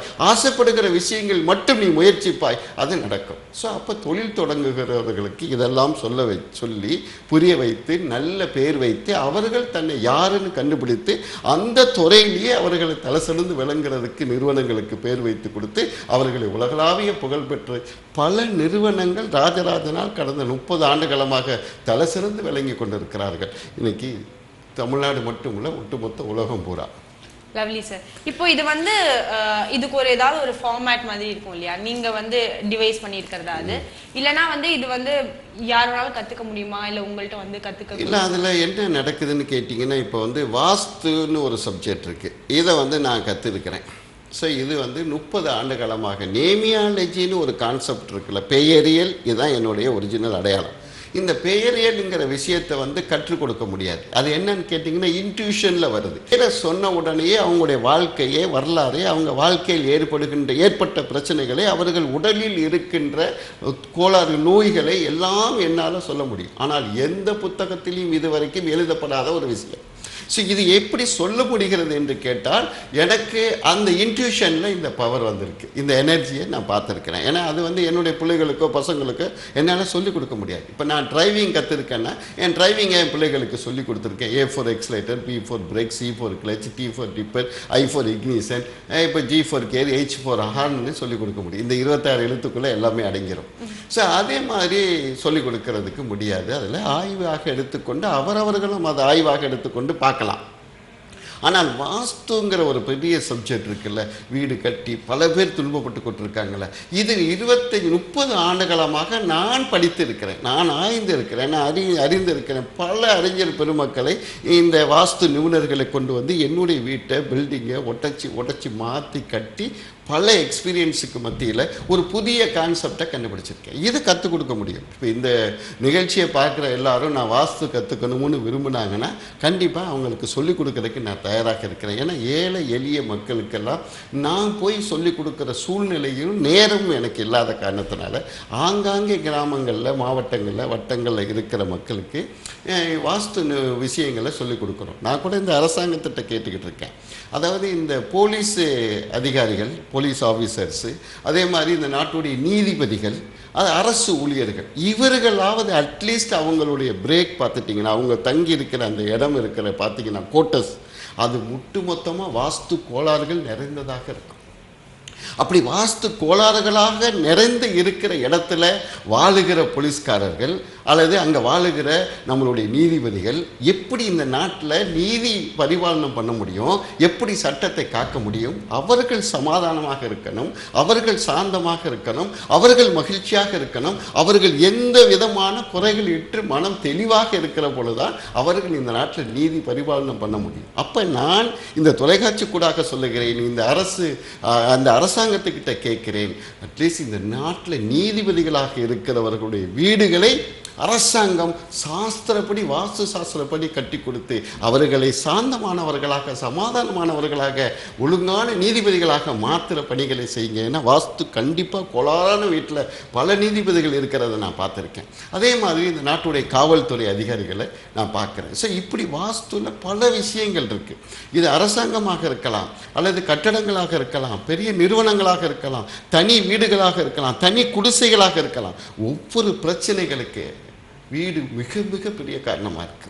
ஆசைப்படுகிற விஷயங்கள் மட்டும் நீ முயற்சிப்பாய் அது நடக்கும் ஸோ அப்போ தொழில் தொடங்குகிறவர்களுக்கு இதெல்லாம் சொல்ல வை சொல்லி புரிய வைத்து நல்ல பேர் வைத்து அவர்கள் தன்னை யாருன்னு கண்டுபிடித்து அந்த துறையிலேயே அவர்களை தலைசிறந்து விளங்குறதுக்கு நிறுவனங்களுக்கு பேர் வைத்து கொடுத்து அவர்களை உலகளாவிய புகழ்பெற்ற பல நிறுவனங்கள் ராஜராஜனால் கடந்த முப்பது ஆண்டுகளமாக தலைசிறந்து விளங்கி கொண்டிருக்கிறார்கள் இன்னைக்கு தமிழ்நாடு மட்டுமில்ல ஒட்டுமொத்த உலகம் பூரா லவ்லி சார் இப்போ இது வந்து அஹ், இதுக்கு ஒரு ஏதாவது ஒரு ஃபார்மேட் மாதிரி இருக்கும் இல்லையா நீங்க வந்து டிவைஸ் பண்ணியிருக்கிறதா அது இல்லனா வந்து இது வந்து யார் வேணாலும் கத்துக்க முடியுமா இல்ல உங்கள்ட்ட வந்து கத்துக்க இல்லை அதில் என்ன நடக்குதுன்னு கேட்டிங்கன்னா இப்போ வந்து வாஸ்துன்னு ஒரு சப்ஜெக்ட் இருக்குது இதை வந்து நான் கற்றுருக்கிறேன் ஸோ இது வந்து முப்பது ஆண்டு காலமாக நேமியாலஜின்னு ஒரு கான்செப்ட் இருக்குல்ல பெயரியல் இதுதான் என்னுடைய ஒரிஜினல் அடையாளம் இந்த பெயரியல்ங்கிற விஷயத்தை வந்து கற்றுக் கொடுக்க முடியாது அது என்னன்னு கேட்டிங்கன்னா இன்ட்யூஷனில் வருது பேரை சொன்ன உடனேயே அவங்களுடைய வாழ்க்கையே வரலாறு அவங்க வாழ்க்கையில் ஏற்படுகின்ற ஏற்பட்ட பிரச்சனைகளை அவர்கள் உடலில் இருக்கின்ற கோளாறு நோய்களை எல்லாம் என்னால் சொல்ல முடியும் ஆனால் எந்த புத்தகத்திலையும் இதுவரைக்கும் எழுதப்படாத ஒரு விஷயம் ஸோ இது எப்படி சொல்ல முடிகிறது என்று கேட்டால் எனக்கு அந்த இன்ட்யூஷனில் இந்த பவர் வந்திருக்கு இந்த எனர்ஜியை நான் பார்த்துருக்கிறேன் ஏன்னா அது வந்து என்னுடைய பிள்ளைகளுக்கோ பசங்களுக்கோ என்னால் சொல்லிக் கொடுக்க முடியாது இப்போ நான் டிரைவிங் கற்றுருக்கேன்னா என் டிரைவிங்கை என் பிள்ளைகளுக்கு சொல்லிக் கொடுத்துருக்கேன் A for accelerator B for brake C for clutch D for dipper I for ignition இப்போ G for gear H for ஹார்ன்னு சொல்லிக் கொடுக்க முடியும் இந்த இருபத்தாறு எழுத்துக்குள்ளே எல்லாமே அடங்கிடும் ஸோ அதே மாதிரி சொல்லிக் கொடுக்கறதுக்கு முடியாது அதில் ஆய்வாக எடுத்துக்கொண்டு அவரவர்களும் அதை ஆய்வாக எடுத்துக்கொண்டு பார்க்கலாம் ஆனால் வாஸ்துங்கிற ஒரு பெரிய சப்ஜெக்ட் இருக்குல்ல வீடு கட்டி பல பேர் துன்பப்பட்டு கொண்டிருக்காங்கல்ல இது இருபத்தஞ்சி முப்பது ஆண்டுகளமாக நான் படித்திருக்கிறேன் நான் ஆய்ந்திருக்கிறேன் நான் அறி அறிந்திருக்கிறேன் பல அறிஞர் பெருமக்களை இந்த வாஸ்து நிபுணர்களை கொண்டு வந்து என்னுடைய வீட்டை பில்டிங்கை ஒட்டச்சி உடச்சி மாற்றி கட்டி பல எக்ஸ்பீரியன்ஸுக்கு மத்தியில் ஒரு புதிய கான்செப்டை கண்டுபிடிச்சிருக்கேன் இது கற்றுக் கொடுக்க முடியும் இப்போ இந்த நிகழ்ச்சியை பார்க்குற எல்லாரும் நான் வாஸ்து கற்றுக்கணும்னு விரும்புனாங்கன்னா கண்டிப்பாக அவங்களுக்கு சொல்லிக் கொடுக்கறதுக்கு நான் தயாராக இருக்கிறேன் ஏன்னா ஏழை எளிய மக்களுக்கெல்லாம் நான் போய் சொல்லிக் கொடுக்குற சூழ்நிலையும் நேரமும் எனக்கு இல்லாத காரணத்தினால ஆங்காங்கே கிராமங்களில் மாவட்டங்களில் வட்டங்களில் இருக்கிற மக்களுக்கு அஹ், வாஸ்து நு- விஷயங்களை சொல்லிக் கொடுக்குறோம் நான் கூட இந்த அரசாங்கத்திட்ட கேட்டுக்கிட்டு இருக்கேன் அதாவது இந்த போலீஸ் அதிகாரிகள் போலீஸ் ஆஃபீஸர்ஸு அதே மாதிரி இந்த நாட்டுடைய நீதிபதிகள் அது அரசு ஊழியர்கள் இவர்களாவது அட்லீஸ்ட் அவங்களுடைய பிரேக் பார்த்துட்டிங்கன்னா அவங்க தங்கி இருக்கிற அந்த இடம் இருக்கிற பார்த்தீங்கன்னா கோட்டஸ் அது முட்டு மொத்தமாக வாஸ்து கோளாறுகள் நிறைந்ததாக இருக்கும் அப்படி வாஸ்து கோளாறுகளாக நிறைந்து இருக்கிற இடத்துல வாழுகிற போலீஸ்காரர்கள் அல்லது அங்கே வாழுகிற நம்மளுடைய நீதிபதிகள் எப்படி இந்த நாட்டில் நீதி பரிபாலனம் பண்ண முடியும் எப்படி சட்டத்தை காக்க முடியும் அவர்கள் சமாதானமாக இருக்கணும் அவர்கள் சாந்தமாக இருக்கணும் அவர்கள் மகிழ்ச்சியாக இருக்கணும் அவர்கள் எந்த விதமான குறைகள் இட்டு மனம் தெளிவாக இருக்கிற பொழுதுதான் அவர்கள் இந்த நாட்டில் நீதி பரிபாலனம் பண்ண முடியும் அப்போ நான் இந்த தொலைக்காட்சி கூடாக சொல்லுகிறேன் இந்த அரசு ஆஹ், அந்த அரசாங்கத்துக்கிட்ட கேட்கிறேன் அட்லீஸ்ட் இந்த நாட்டில் நீதிபதிகளாக இருக்கிறவர்களுடைய வீடுகளை அரசாங்கம் சாஸ்திரப்படி வாஸ்து சாஸ்திரப்படி கட்டி கொடுத்து அவர்களை சாந்தமானவர்களாக சமாதானமானவர்களாக ஒழுங்கான நீதிபதிகளாக மாற்றுற பணிகளை செய்யுங்க ஏன்னா வாஸ்து கண்டிப்பாக கோளாறான வீட்டில் பல நீதிபதிகள் இருக்கிறத நான் பார்த்துருக்கேன் அதே மாதிரி இந்த நாட்டுடைய காவல்துறை அதிகாரிகளை நான் பார்க்குறேன் ஸோ இப்படி வாஸ்துல பல விஷயங்கள் இருக்குது இது அரசாங்கமாக இருக்கலாம் அல்லது கட்டடங்களாக இருக்கலாம் பெரிய நிறுவனங்களாக இருக்கலாம் தனி வீடுகளாக இருக்கலாம் தனி குடிசைகளாக இருக்கலாம் ஒவ்வொரு பிரச்சனைகளுக்கு வீடு மிக மிக பெரிய காரணமாக இருக்குது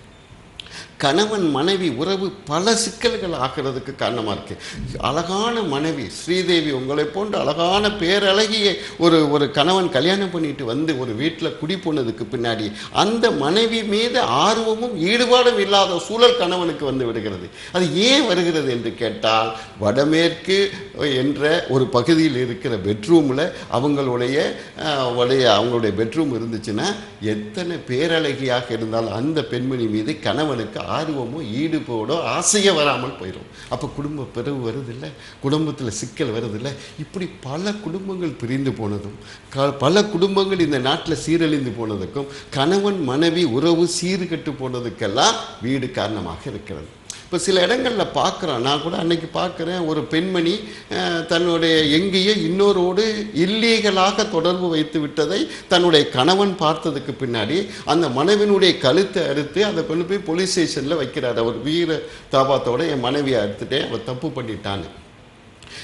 கணவன் மனைவி உறவு பல சிக்கல்கள் ஆகிறதுக்கு காரணமாக இருக்கு அழகான மனைவி ஸ்ரீதேவி உங்களை போன்ற அழகான பேரழகிய ஒரு ஒரு கணவன் கல்யாணம் பண்ணிட்டு வந்து ஒரு வீட்டில் குடி போனதுக்கு பின்னாடி அந்த மனைவி மீது ஆர்வமும் ஈடுபாடும் இல்லாத சூழல் கணவனுக்கு வந்து விடுகிறது அது ஏன் வருகிறது என்று கேட்டால் வடமேற்கு என்ற ஒரு பகுதியில் இருக்கிற பெட்ரூமில் அவங்களுடைய அஹ், உடைய அவங்களுடைய பெட்ரூம் இருந்துச்சுன்னா எத்தனை பேரழகியாக இருந்தாலும் அந்த பெண்மணி மீது கணவனுக்கு ஆர்வமோ ஈடுபாடோ ஆசையே வராமல் போயிடும் அப்போ குடும்ப பிறகு வருதில்ல குடும்பத்தில் சிக்கல் வருதில்ல இப்படி பல குடும்பங்கள் பிரிந்து போனதும் க பல குடும்பங்கள் இந்த நாட்டில் சீரழிந்து போனதுக்கும் கணவன் மனைவி உறவு சீர்கெட்டு போனதுக்கெல்லாம் வீடு காரணமாக இருக்கிறது இப்போ சில இடங்களில் பார்க்குறோம் நான் கூட அன்னைக்கு பார்க்குறேன் ஒரு பெண்மணி அஹ், தன்னுடைய எங்கேயோ இன்னொரோடு இல்லீகலாக தொடர்பு வைத்து விட்டதை தன்னுடைய கணவன் பார்த்ததுக்கு பின்னாடி அந்த மனைவினுடைய கழுத்தை அறுத்து அதை கொண்டு போய் போலீஸ் ஸ்டேஷனில் வைக்கிறார் அவர் வீர தாபாத்தோட என் மனைவியை அறுத்துட்டேன் அவர் தப்பு பண்ணிட்டான்னு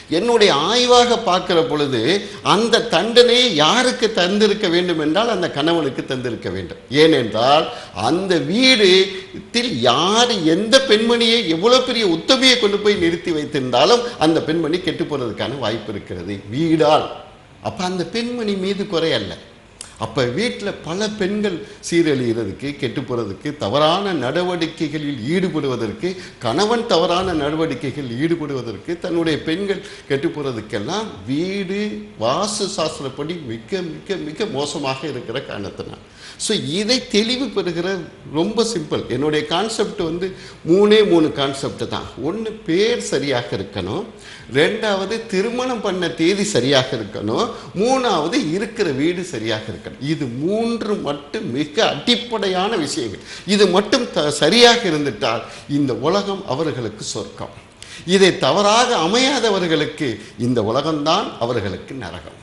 என்னுடைய ஆய்வாக பார்க்கிற பொழுது அந்த தண்டனையை யாருக்கு தந்திருக்க வேண்டும் என்றால் அந்த கணவனுக்கு தந்திருக்க வேண்டும் ஏனென்றால் அந்த வீடுத்தில் யார் எந்த பெண்மணியை எவ்வளவு பெரிய உத்தமையை கொண்டு போய் நிறுத்தி வைத்திருந்தாலும் அந்த பெண்மணி கெட்டு போறதுக்கான வாய்ப்பு இருக்கிறது வீடால் அப்ப அந்த பெண்மணி மீது குறை அல்ல அப்ப வீட்டில் பல பெண்கள் சீரழிகிறதுக்கு கெட்டு போறதுக்கு தவறான நடவடிக்கைகளில் ஈடுபடுவதற்கு கணவன் தவறான நடவடிக்கைகளில் ஈடுபடுவதற்கு தன்னுடைய பெண்கள் கெட்டு போறதுக்கெல்லாம் வீடு வாஸ்து சாஸ்திரப்படி மிக மிக மிக மோசமாக இருக்கிற காரணத்தினால் ஸோ இதை தெளிவு பெறுகிற ரொம்ப சிம்பிள் என்னுடைய கான்செப்ட் வந்து மூணே மூணு கான்செப்ட் தான் ஒன்று பேர் சரியாக இருக்கணும் ரெண்டாவது திருமணம் பண்ண தேதி சரியாக இருக்கணும் மூணாவது இருக்கிற வீடு சரியாக இருக்கணும் இது மூன்று மட்டும் மிக அடிப்படையான விஷயங்கள் இது மட்டும் த சரியாக இருந்துட்டால் இந்த உலகம் அவர்களுக்கு சொர்க்கம் இதை தவறாக அமையாதவர்களுக்கு இந்த உலகம்தான் அவர்களுக்கு நரகம்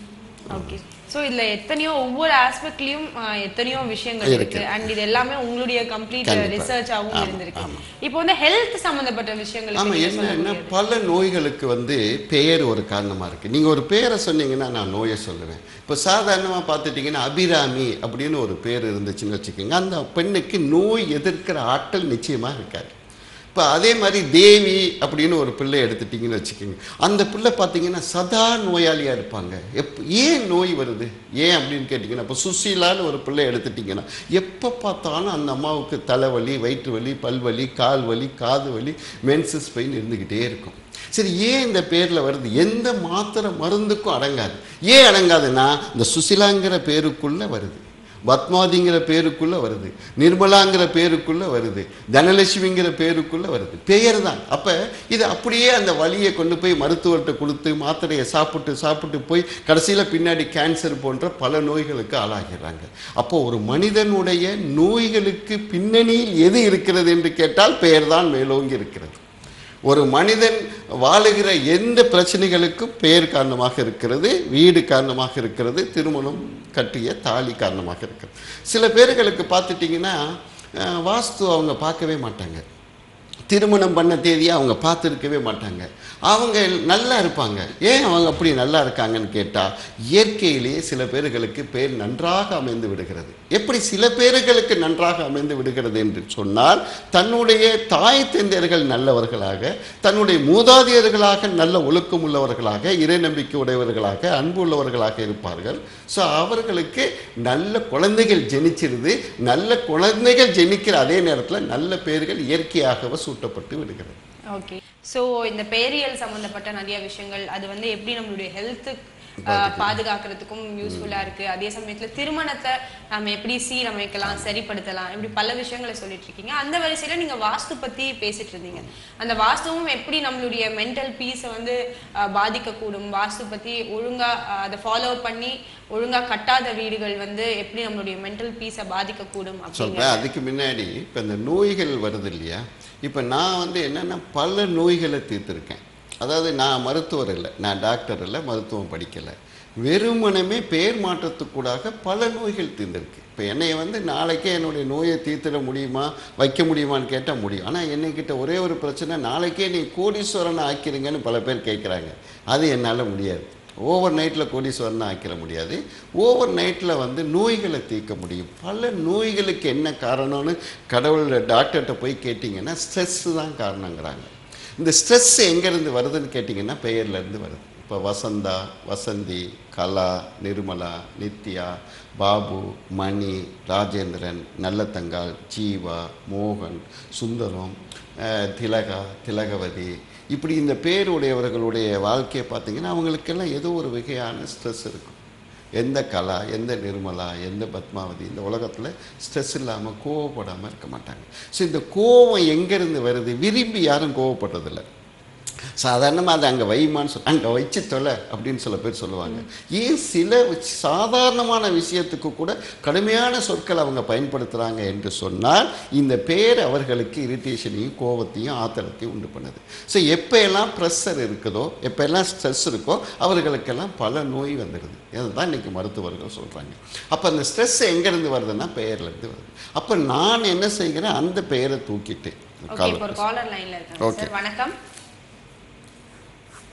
ஓகே சோ இதுல எத்தனையோ ஒவ்வொரு ஆஸ்பெக்ட்லயும் எத்தனையோ விஷயங்கள் இருக்கு. இருக்கு அண்ட் இது எல்லாமே உங்களுடைய கம்ப்ளீட் கண்டிப்பா. ரிசர்ச்சாவும் ஆமா, இருந்திருக்கு ஆமா. இப்போ வந்து ஹெல்த் சம்பந்தப்பட்ட விஷயங்களுக்கு ஆமாம் நீங்க என்னன்னா சொல்லக்கூடியது. பல நோய்களுக்கு வந்து பெயர் ஒரு காரணமாக இருக்குது நீங்கள் ஒரு பேரை சொன்னீங்கன்னா நான் நோயை சொல்லுவேன் இப்போ சாதாரணமாக பார்த்துட்டிங்கன்னா அபிராமி அப்படின்னு ஒரு பேர் இருந்துச்சுன்னு வச்சுக்கோங்க அந்த பெண்ணுக்கு நோய் எதிர்க்கிற ஆற்றல் நிச்சயமாக இருக்காது இப்போ அதே மாதிரி தேவி அப்படின்னு ஒரு பிள்ளை எடுத்துட்டிங்கன்னு வச்சுக்கோங்க அந்த பிள்ளை பார்த்தீங்கன்னா சதா நோயாளியாக இருப்பாங்க எப் ஏன் நோய் வருது ஏன் அப்படின்னு கேட்டிங்கன்னா இப்போ சுசீலான்னு ஒரு பிள்ளை எடுத்துட்டிங்கன்னா எப்போ பார்த்தாலும் அந்த அம்மாவுக்கு தலைவலி வயிற்று வலி பல்வலி கால் வலி காது வலி மென்சஸ் பெயின் இருந்துக்கிட்டே இருக்கும் சரி ஏன் இந்த பேரில் வருது எந்த மாத்திரை மருந்துக்கும் அடங்காது ஏன் அடங்காதுன்னா இந்த சுசிலாங்கிற பேருக்குள்ளே வருது பத்மாதிங்கிற பேருக்குள்ள வருது நிர்மலாங்கிற பேருக்குள்ள வருது தனலட்சுமிங்கிற பேருக்குள்ள வருது பெயர் தான் அப்ப இது அப்படியே அந்த வலியை கொண்டு போய் மருத்துவர்கிட்ட கொடுத்து மாத்திரையை சாப்பிட்டு சாப்பிட்டு போய் கடைசியில பின்னாடி கேன்சர் போன்ற பல நோய்களுக்கு ஆளாகிறாங்க அப்போ ஒரு மனிதனுடைய நோய்களுக்கு பின்னணியில் எது இருக்கிறது என்று கேட்டால் பெயர் தான் மேலோங்கி இருக்கிறது ஒரு மனிதன் வாழுகிற எந்த பிரச்சனைகளுக்கும் பெயர் காரணமாக இருக்கிறது வீடு காரணமாக இருக்கிறது திருமணம் கட்டிய தாலி காரணமாக இருக்கிறது சில பேர்களுக்கு பார்த்துட்டிங்கன்னா அஹ், வாஸ்து அவங்க பார்க்கவே மாட்டாங்க திருமணம் பண்ண தேதியை அவங்க பார்த்துருக்கவே மாட்டாங்க அவங்க நல்லா இருப்பாங்க ஏன் அவங்க அப்படி நல்லா இருக்காங்கன்னு கேட்டால் இயற்கையிலேயே சில பேர்களுக்கு பேர் நன்றாக அமைந்து விடுகிறது எப்படி சில பேர்களுக்கு நன்றாக அமைந்து விடுகிறது என்று சொன்னால் தன்னுடைய தாய் தந்தையர்கள் நல்லவர்களாக தன்னுடைய மூதாதையர்களாக நல்ல ஒழுக்கம் உள்ளவர்களாக இறை நம்பிக்கை உடையவர்களாக அன்பு உள்ளவர்களாக இருப்பார்கள் ஸோ அவர்களுக்கு நல்ல குழந்தைகள் ஜெனிச்சிருது நல்ல குழந்தைகள் ஜெனிக்கிற அதே நேரத்தில் நல்ல பேர்கள் இயற்கையாகவே சூட்டப்பட்டு விடுகிறது ஓகே சோ இந்த பெயரியல் சம்பந்தப்பட்ட நிறைய விஷயங்கள் அது வந்து எப்படி நம்மளுடைய ஹெல்த் பாதுகாக்கிறதுக்கும் யூஸ்ஃபுல்லா இருக்கு அதே சமயத்துல திருமணத்தை நம்ம எப்படி சீரமைக்கலாம் சரிப்படுத்தலாம் இப்படி பல விஷயங்களை சொல்லிட்டு இருக்கீங்க அந்த வரிசையில நீங்க வாஸ்து பத்தி பேசிட்டு இருந்தீங்க அந்த வாஸ்துவும் எப்படி நம்மளுடைய மென்டல் பீஸை வந்து அஹ், பாதிக்கக்கூடும் வாஸ்து பத்தி ஒழுங்கா அஹ், அதை ஃபாலோ பண்ணி ஒழுங்கா கட்டாத வீடுகள் வந்து எப்படி நம்மளுடைய மென்டல் பீஸை பாதிக்கக்கூடும் அப்படிங்கிற சொல்கிறேன் அதுக்கு முன்னாடி இப்போ இந்த நோய்கள் வருது இல்லையா இப்போ நான் வந்து என்னென்னா பல நோய்களை தீர்த்துருக்கேன் அதாவது நான் மருத்துவர் இல்லை நான் டாக்டர் இல்லை மருத்துவம் படிக்கலை வெறுமனமே பேர் மாற்றத்துக்கூடாக பல நோய்கள் தீர்ந்திருக்கு இப்போ என்னை வந்து நாளைக்கே என்னுடைய நோயை தீர்த்திட முடியுமா வைக்க முடியுமான்னு கேட்டால் முடியும் ஆனால் என்னைக்கிட்ட ஒரே ஒரு பிரச்சனை நாளைக்கே நீ கோடீஸ்வரனை ஆக்கிருங்கன்னு பல பேர் கேட்குறாங்க அது என்னால் முடியாது ஓவர் நைட்டில் கோடீஸ்வரனை ஆக்கிட முடியாது ஓவர் நைட்டில் வந்து நோய்களை தீர்க்க முடியும் பல நோய்களுக்கு என்ன காரணம்னு கடவுள் டாக்டர்கிட்ட போய் கேட்டிங்கன்னா ஸ்ட்ரெஸ்ஸு தான் காரணங்கிறாங்க இந்த ஸ்ட்ரெஸ் எங்கேருந்து வருதுன்னு கேட்டிங்கன்னா பெயர்லேருந்து வருது இப்போ வசந்தா வசந்தி கலா நிர்மலா நித்யா பாபு மணி ராஜேந்திரன் நல்லத்தங்காள் ஜீவா மோகன் சுந்தரம் அஹ், திலகா திலகவதி இப்படி இந்த பேர் உடையவர்களுடைய வாழ்க்கையை பார்த்தீங்கன்னா அவங்களுக்கெல்லாம் ஏதோ ஒரு வகையான ஸ்ட்ரெஸ் இருக்கும் எந்த கலா எந்த நிர்மலா எந்த பத்மாவதி இந்த உலகத்தில் ஸ்ட்ரெஸ் இல்லாமல் கோவப்படாமல் இருக்க மாட்டாங்க ஸோ இந்த கோவம் எங்கேருந்து வருது விரும்பி யாரும் கோவப்படுறதில்ல சாதாரணமாக அதை அங்கே வைமான்னு சொல் அங்கே வச்சு தொலை அப்படின்னு சில பேர் சொல்லுவாங்க ஏன் சில சாதாரணமான விஷயத்துக்கு கூட கடுமையான சொற்கள் அவங்க பயன்படுத்துகிறாங்க என்று சொன்னால் இந்த பேர் அவர்களுக்கு இரிட்டேஷனையும் கோபத்தையும் ஆத்திரத்தையும் உண்டு பண்ணுது ஸோ எப்போ எல்லாம் ப்ரெஷர் இருக்குதோ எப்போ எல்லாம் ஸ்ட்ரெஸ் இருக்கோ அவர்களுக்கெல்லாம் பல நோய் வந்துடுது அதுதான் இன்னைக்கு மருத்துவர்கள் சொல்கிறாங்க அப்போ அந்த ஸ்ட்ரெஸ் எங்கேருந்து வருதுன்னா பெயர்லேருந்து வருது அப்போ நான் என்ன செய்கிறேன் அந்த பெயரை தூக்கிட்டு ஓகே கால இப்போ ஒரு காலர் லைன்ல இருக்காங்க Okay. சார் வணக்கம்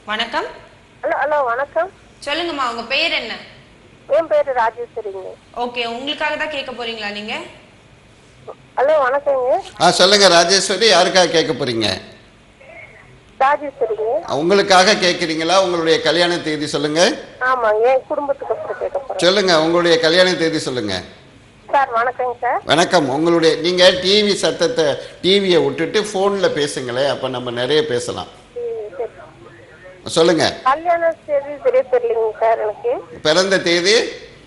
வணக்கம் ஹலோ ஹலோ வணக்கம் சொல்லுங்கம்மா உங்க பேர் என்ன என் பேரு ராஜேஸ்வரிங்க ஓகே உங்களுக்காக தான் கேட்க போறீங்களா நீங்க ஹலோ வணக்கங்க ஆ சொல்லுங்க ராஜேஸ்வரி யாருக்காக கேட்க போறீங்க ராஜேஸ்வரிங்க உங்களுக்காக கேட்குறீங்களா உங்களுடைய கல்யாண தேதி சொல்லுங்க ஆமாங்க என் குடும்பத்துக்கு அப்புறம் கேட்க போறேன் சொல்லுங்க உங்களுடைய கல்யாண தேதி சொல்லுங்க சார் வணக்கங்க சார் வணக்கம் உங்களுடைய நீங்க டிவி சத்தத்தை டிவியை விட்டுட்டு ஃபோன்ல பேசுங்களேன் அப்ப நம்ம நிறைய பேசலாம் ம், சரி. சொல்லுங்க கல்யாண தேதி தெரிய தெரியலைங்க சார் எனக்கு பிறந்த தேதி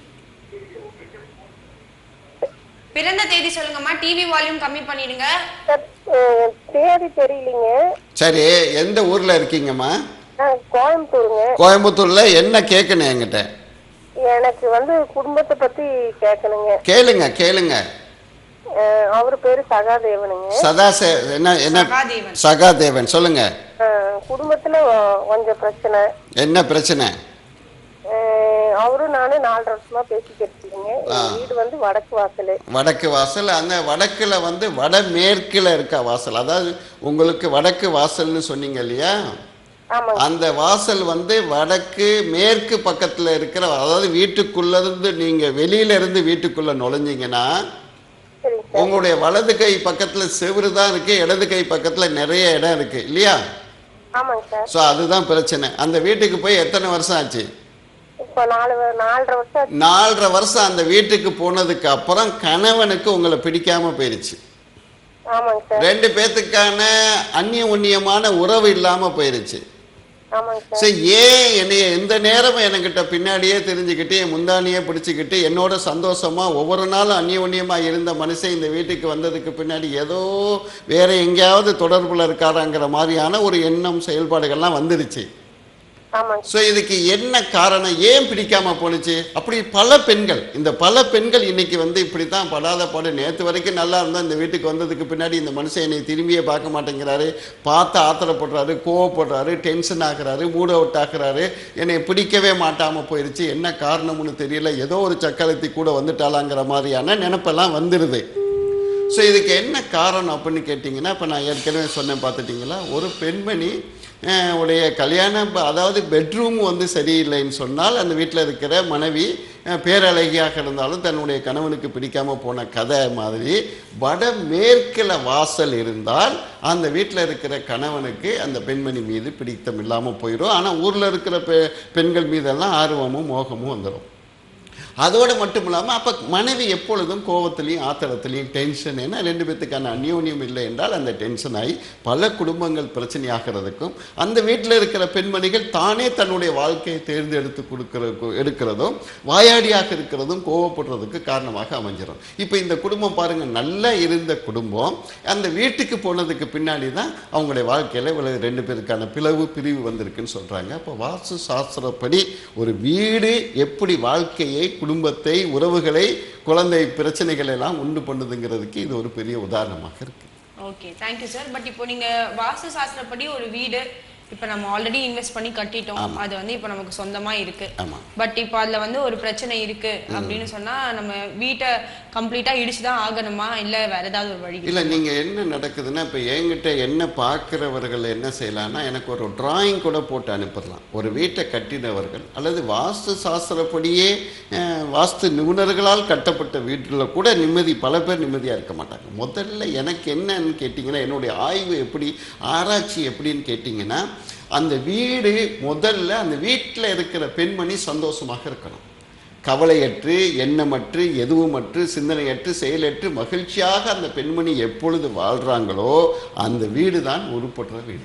பிறந்த தேதி சொல்லுங்கம்மா டிவி வால்யூம் கம்மி பண்ணிடுங்க சார் அஹ், தேதி தெரியலைங்க சரி எந்த ஊர்ல இருக்கீங்கம்மா நான் கோயம்புத்தூருங்க கோயம்புத்தூர்ல என்ன கேட்கணும் என்கிட்ட எனக்கு வந்து குடும்பத்தை பத்தி கேட்கணுங்க கேளுங்க கேளுங்க அஹ், அவர் பேரு சகாதேவனுங்க சதாசே என்ன என்ன சகாதேவன் சகாதேவன் சொல்லுங்க அஹ், குடும்பத்துல அஹ், கொஞ்சம் பிரச்சனை என்ன பிரச்சனை அஹ், அவரும் நானும் நாலரை வருஷமா பேசிக்கிட்டு இருக்கீங்க ஆ. வீடு வந்து வடக்கு வாசலு வடக்கு வாசல் அந்த வடக்குல வந்து வடமேற்குல இருக்க வாசல் அதாவது உங்களுக்கு வடக்கு வாசல்னு சொன்னீங்க இல்லையா ஆமாங்க அந்த வாசல் வந்து வடக்கு மேற்கு பக்கத்துல இருக்கிற அதாவது வீட்டுக்குள்ள இருந்து நீங்க வெளியில இருந்து வீட்டுக்குள்ள நுழைஞ்சீங்கன்னா சரிங்க சார் உங்களுடைய வலது கை பக்கத்துல செவுரு தான் இருக்கு இடது கை பக்கத்துல நிறைய இடம் இருக்கு இல்லையா ஆமாங்க சார் ஸோ அதுதான் பிரச்சனை அந்த வீட்டுக்கு போய் எத்தனை வருஷம் ஆச்சு இப்போ நாலு வ- நாலரை வருஷம் ஆச்சு. நாலரை வருஷம் அந்த வீட்டுக்கு போனதுக்கு அப்புறம் கணவனுக்கு உங்களை பிடிக்காம போயிருச்சு ஆமாங்க சார் ரெண்டு பேத்துக்கான அந்நிய உன்னியமான உறவு இல்லாம போயிருச்சு ஆமாங்க சார் சரி ஏன் என்னைய எந்த நேரமும் என்கிட்ட பின்னாடியே தெரிஞ்சுக்கிட்டு என் முந்தானியே பிடிச்சிக்கிட்டு என்னோட சந்தோஷமா ஒவ்வொரு நாளும் அந்நியோன்யமா இருந்த மனுஷன் இந்த வீட்டுக்கு வந்ததுக்கு பின்னாடி ஏதோ வேற எங்கேயாவது தொடர்புல இருக்காராங்கிற மாதிரியான ஒரு எண்ணம் செயல்பாடுகள்லாம் வந்துருச்சு ஆமாங்க ஸோ இதுக்கு என்ன காரணம் ஏன் பிடிக்காம போணுச்சு அப்படி பல பெண்கள் இந்த பல பெண்கள் இன்னைக்கு வந்து இப்படி தான் படாத பாடு நேற்று வரைக்கும் நல்லா இருந்தால் இந்த வீட்டுக்கு வந்ததுக்கு பின்னாடி இந்த மனுஷன் என்னை திரும்பியே பார்க்க மாட்டேங்கிறாரு பார்த்து ஆத்திரப்படுறாரு கோவப்படுறாரு டென்ஷன் ஆகுறாரு மூட் அவுட் ஆகுறாரு என்னை பிடிக்கவே மாட்டாம போயிருச்சு என்ன காரணம்னு தெரியல ஏதோ ஒரு சக்கரத்தி கூட வந்துட்டாலாங்கிற மாதிரியான நினப்பெல்லாம் வந்துடுது ஸோ இதுக்கு என்ன காரணம் அப்படின்னு கேட்டிங்கன்னா இப்போ நான் ஏற்கனவே சொன்னேன் பார்த்துட்டிங்களா ஒரு பெண்மணி அஹ், உடைய கல்யாணம் ப- அதாவது பெட்ரூம் வந்து சரியில்லைன்னு சொன்னால் அந்த வீட்டில் இருக்கிற மனைவி அஹ், பேரழகியாக இருந்தாலும் தன்னுடைய கணவனுக்கு பிடிக்காம போன கதை மாதிரி வடமேற்கில் வாசல் இருந்தால் அந்த வீட்டில் இருக்கிற கணவனுக்கு அந்த பெண்மணி மீது பிடித்தம் இல்லாமல் போயிடும் ஆனால் ஊரில் இருக்கிற பெ பெண்கள் மீதெல்லாம் ஆர்வமும் மோகமும் வந்துடும் அதோடு மட்டும் இல்லாமல் அப்போ மனைவி எப்பொழுதும் கோவத்திலையும் ஆத்திரத்திலையும் டென்ஷன் ஏன்னா ரெண்டு பேத்துக்கான அந்யோன்யம் இல்லை என்றால் அந்த டென்ஷன் ஆகி பல குடும்பங்கள் பிரச்சனையாகிறதுக்கும் அந்த வீட்டில் இருக்கிற பெண்மணிகள் தானே தன்னுடைய வாழ்க்கையை தேர்ந்தெடுத்து கொடுக்கிற எடுக்கிறதும் வாயாடியாக இருக்கிறதும் கோவப்படுறதுக்கு காரணமாக அமைஞ்சிடும் இப்போ இந்த குடும்பம் பாருங்க நல்லா இருந்த குடும்பம் அந்த வீட்டுக்கு போனதுக்கு பின்னாடி தான் அவங்களுடைய வாழ்க்கையில் இவ்வளவு ரெண்டு பேருக்கான பிளவு பிரிவு வந்திருக்குன்னு சொல்கிறாங்க அப்போ வாஸ்து சாஸ்திரப்படி ஒரு வீடு எப்படி வாழ்க்கையை குடும்பத்தை உறவுகளை குழந்தை பிரச்சனைகள் எல்லாம் உண்டு பண்ணுதுங்கிறதுக்கு இது ஒரு பெரிய உதாரணமாக இருக்கு ஓகே தேங்க்யூ சார் பட் இப்போ நீங்க வாஸ்து சாஸ்திரப்படி ஒரு வீடு இப்போ நம்ம ஆல்ரெடி இன்வெஸ்ட் பண்ணி கட்டிட்டோம் அது வந்து இப்போ நமக்கு சொந்தமா இருக்கு ஆமா. பட் இப்போ அதுல வந்து ஒரு பிரச்சனை இருக்கு அப்படின்னு சொன்னா நம்ம வீட்டை கம்ப்ளீட்டா இடிச்சு தான் ஆகணுமா இல்ல வேற ஏதாவது ஒரு வழி இல்லை நீங்கள் என்ன நடக்குதுன்னா இப்போ என்கிட்ட என்ன பார்க்குறவர்கள் என்ன செய்யலாம்னா எனக்கு ஒரு டிராயிங் கூட போட்டு அனுப்பிடலாம் ஒரு வீட்டை கட்டினவர்கள் அல்லது வாஸ்து சாஸ்திரப்படியே அஹ், வாஸ்து நிபுணர்களால் கட்டப்பட்ட வீட்டில் கூட நிம்மதி பல பேர் நிம்மதியாக இருக்க மாட்டாங்க முதல்ல எனக்கு என்னன்னு கேட்டிங்கன்னா என்னுடைய ஆய்வு எப்படி ஆராய்ச்சி எப்படின்னு கேட்டிங்கன்னா அந்த வீடு முதல்ல அந்த வீட்டில் இருக்கிற பெண்மணி சந்தோஷமாக இருக்கணும் கவலையற்று எண்ணமற்று எதுவுமற்று சிந்தனையற்று செயலற்று மகிழ்ச்சியாக அந்த பெண்மணி எப்பொழுது வாழ்றாங்களோ அந்த வீடு தான் உருப்படுற வீடு